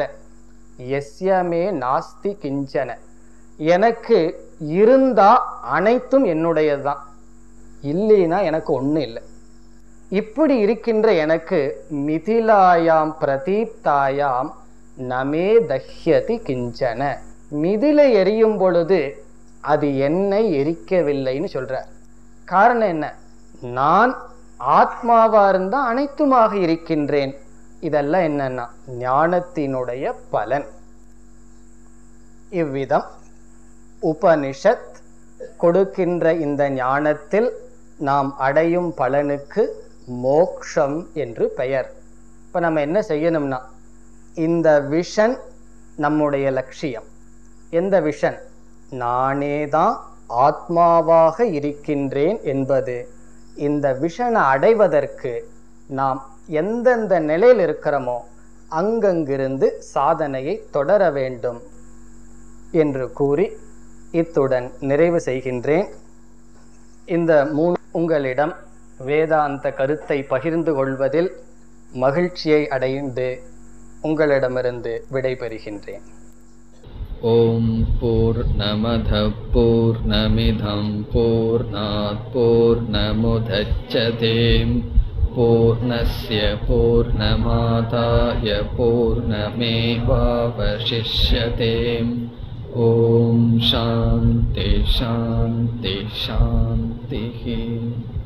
எஸ்யமே நாஸ்தி கிஞ்சன எனக்கு இருந்தா அனைத்தும் என்னுடையதுதான் இல்லைன்னா எனக்கு ஒண்ணும் இல்லை இப்படி இருக்கின்ற எனக்கு மிதிலாயாம் பிரதீப்தாயாம் நமே தஹ்யதி கிஞ்சன மிதிலை எரியும் பொழுது அது என்னை எரிக்கவில்லைன்னு சொல்றார் காரணம் என்ன நான் ஆத்மாவா இருந்தா அனைத்துமாக இருக்கின்றேன் இதெல்லாம் என்னன்னா ஞானத்தினுடைய பலன் இவ்விதம் உபனிஷத் கொடுக்கின்ற இந்த ஞானத்தில் நாம் அடையும் பலனுக்கு மோக்ஷம் என்று பெயர் இப்ப நம்ம என்ன செய்யணும்னா இந்த விஷன் நம்முடைய லட்சியம் எந்த விஷன் நானே தான் ஆத்மாவாக இருக்கின்றேன் என்பது இந்த விஷனை அடைவதற்கு நாம் எந்தெந்த நிலையில் இருக்கிறோமோ அங்கங்கிருந்து சாதனையை தொடர வேண்டும் என்று கூறி இத்துடன் நிறைவு செய்கின்றேன் இந்த மூணு உங்களிடம் வேதாந்த கருத்தை பகிர்ந்து கொள்வதில் மகிழ்ச்சியை அடைந்து உங்களிடமிருந்து விடைபெறுகின்றேன் ॐ पूर्णमधः पूर्णमिधं पूर्णात् पूर्णमुदच्छते पूर्णस्य पूर्णमादाय पूर्णमेवावशिष्यते ॐ शान्ति शान्ति शान्तिः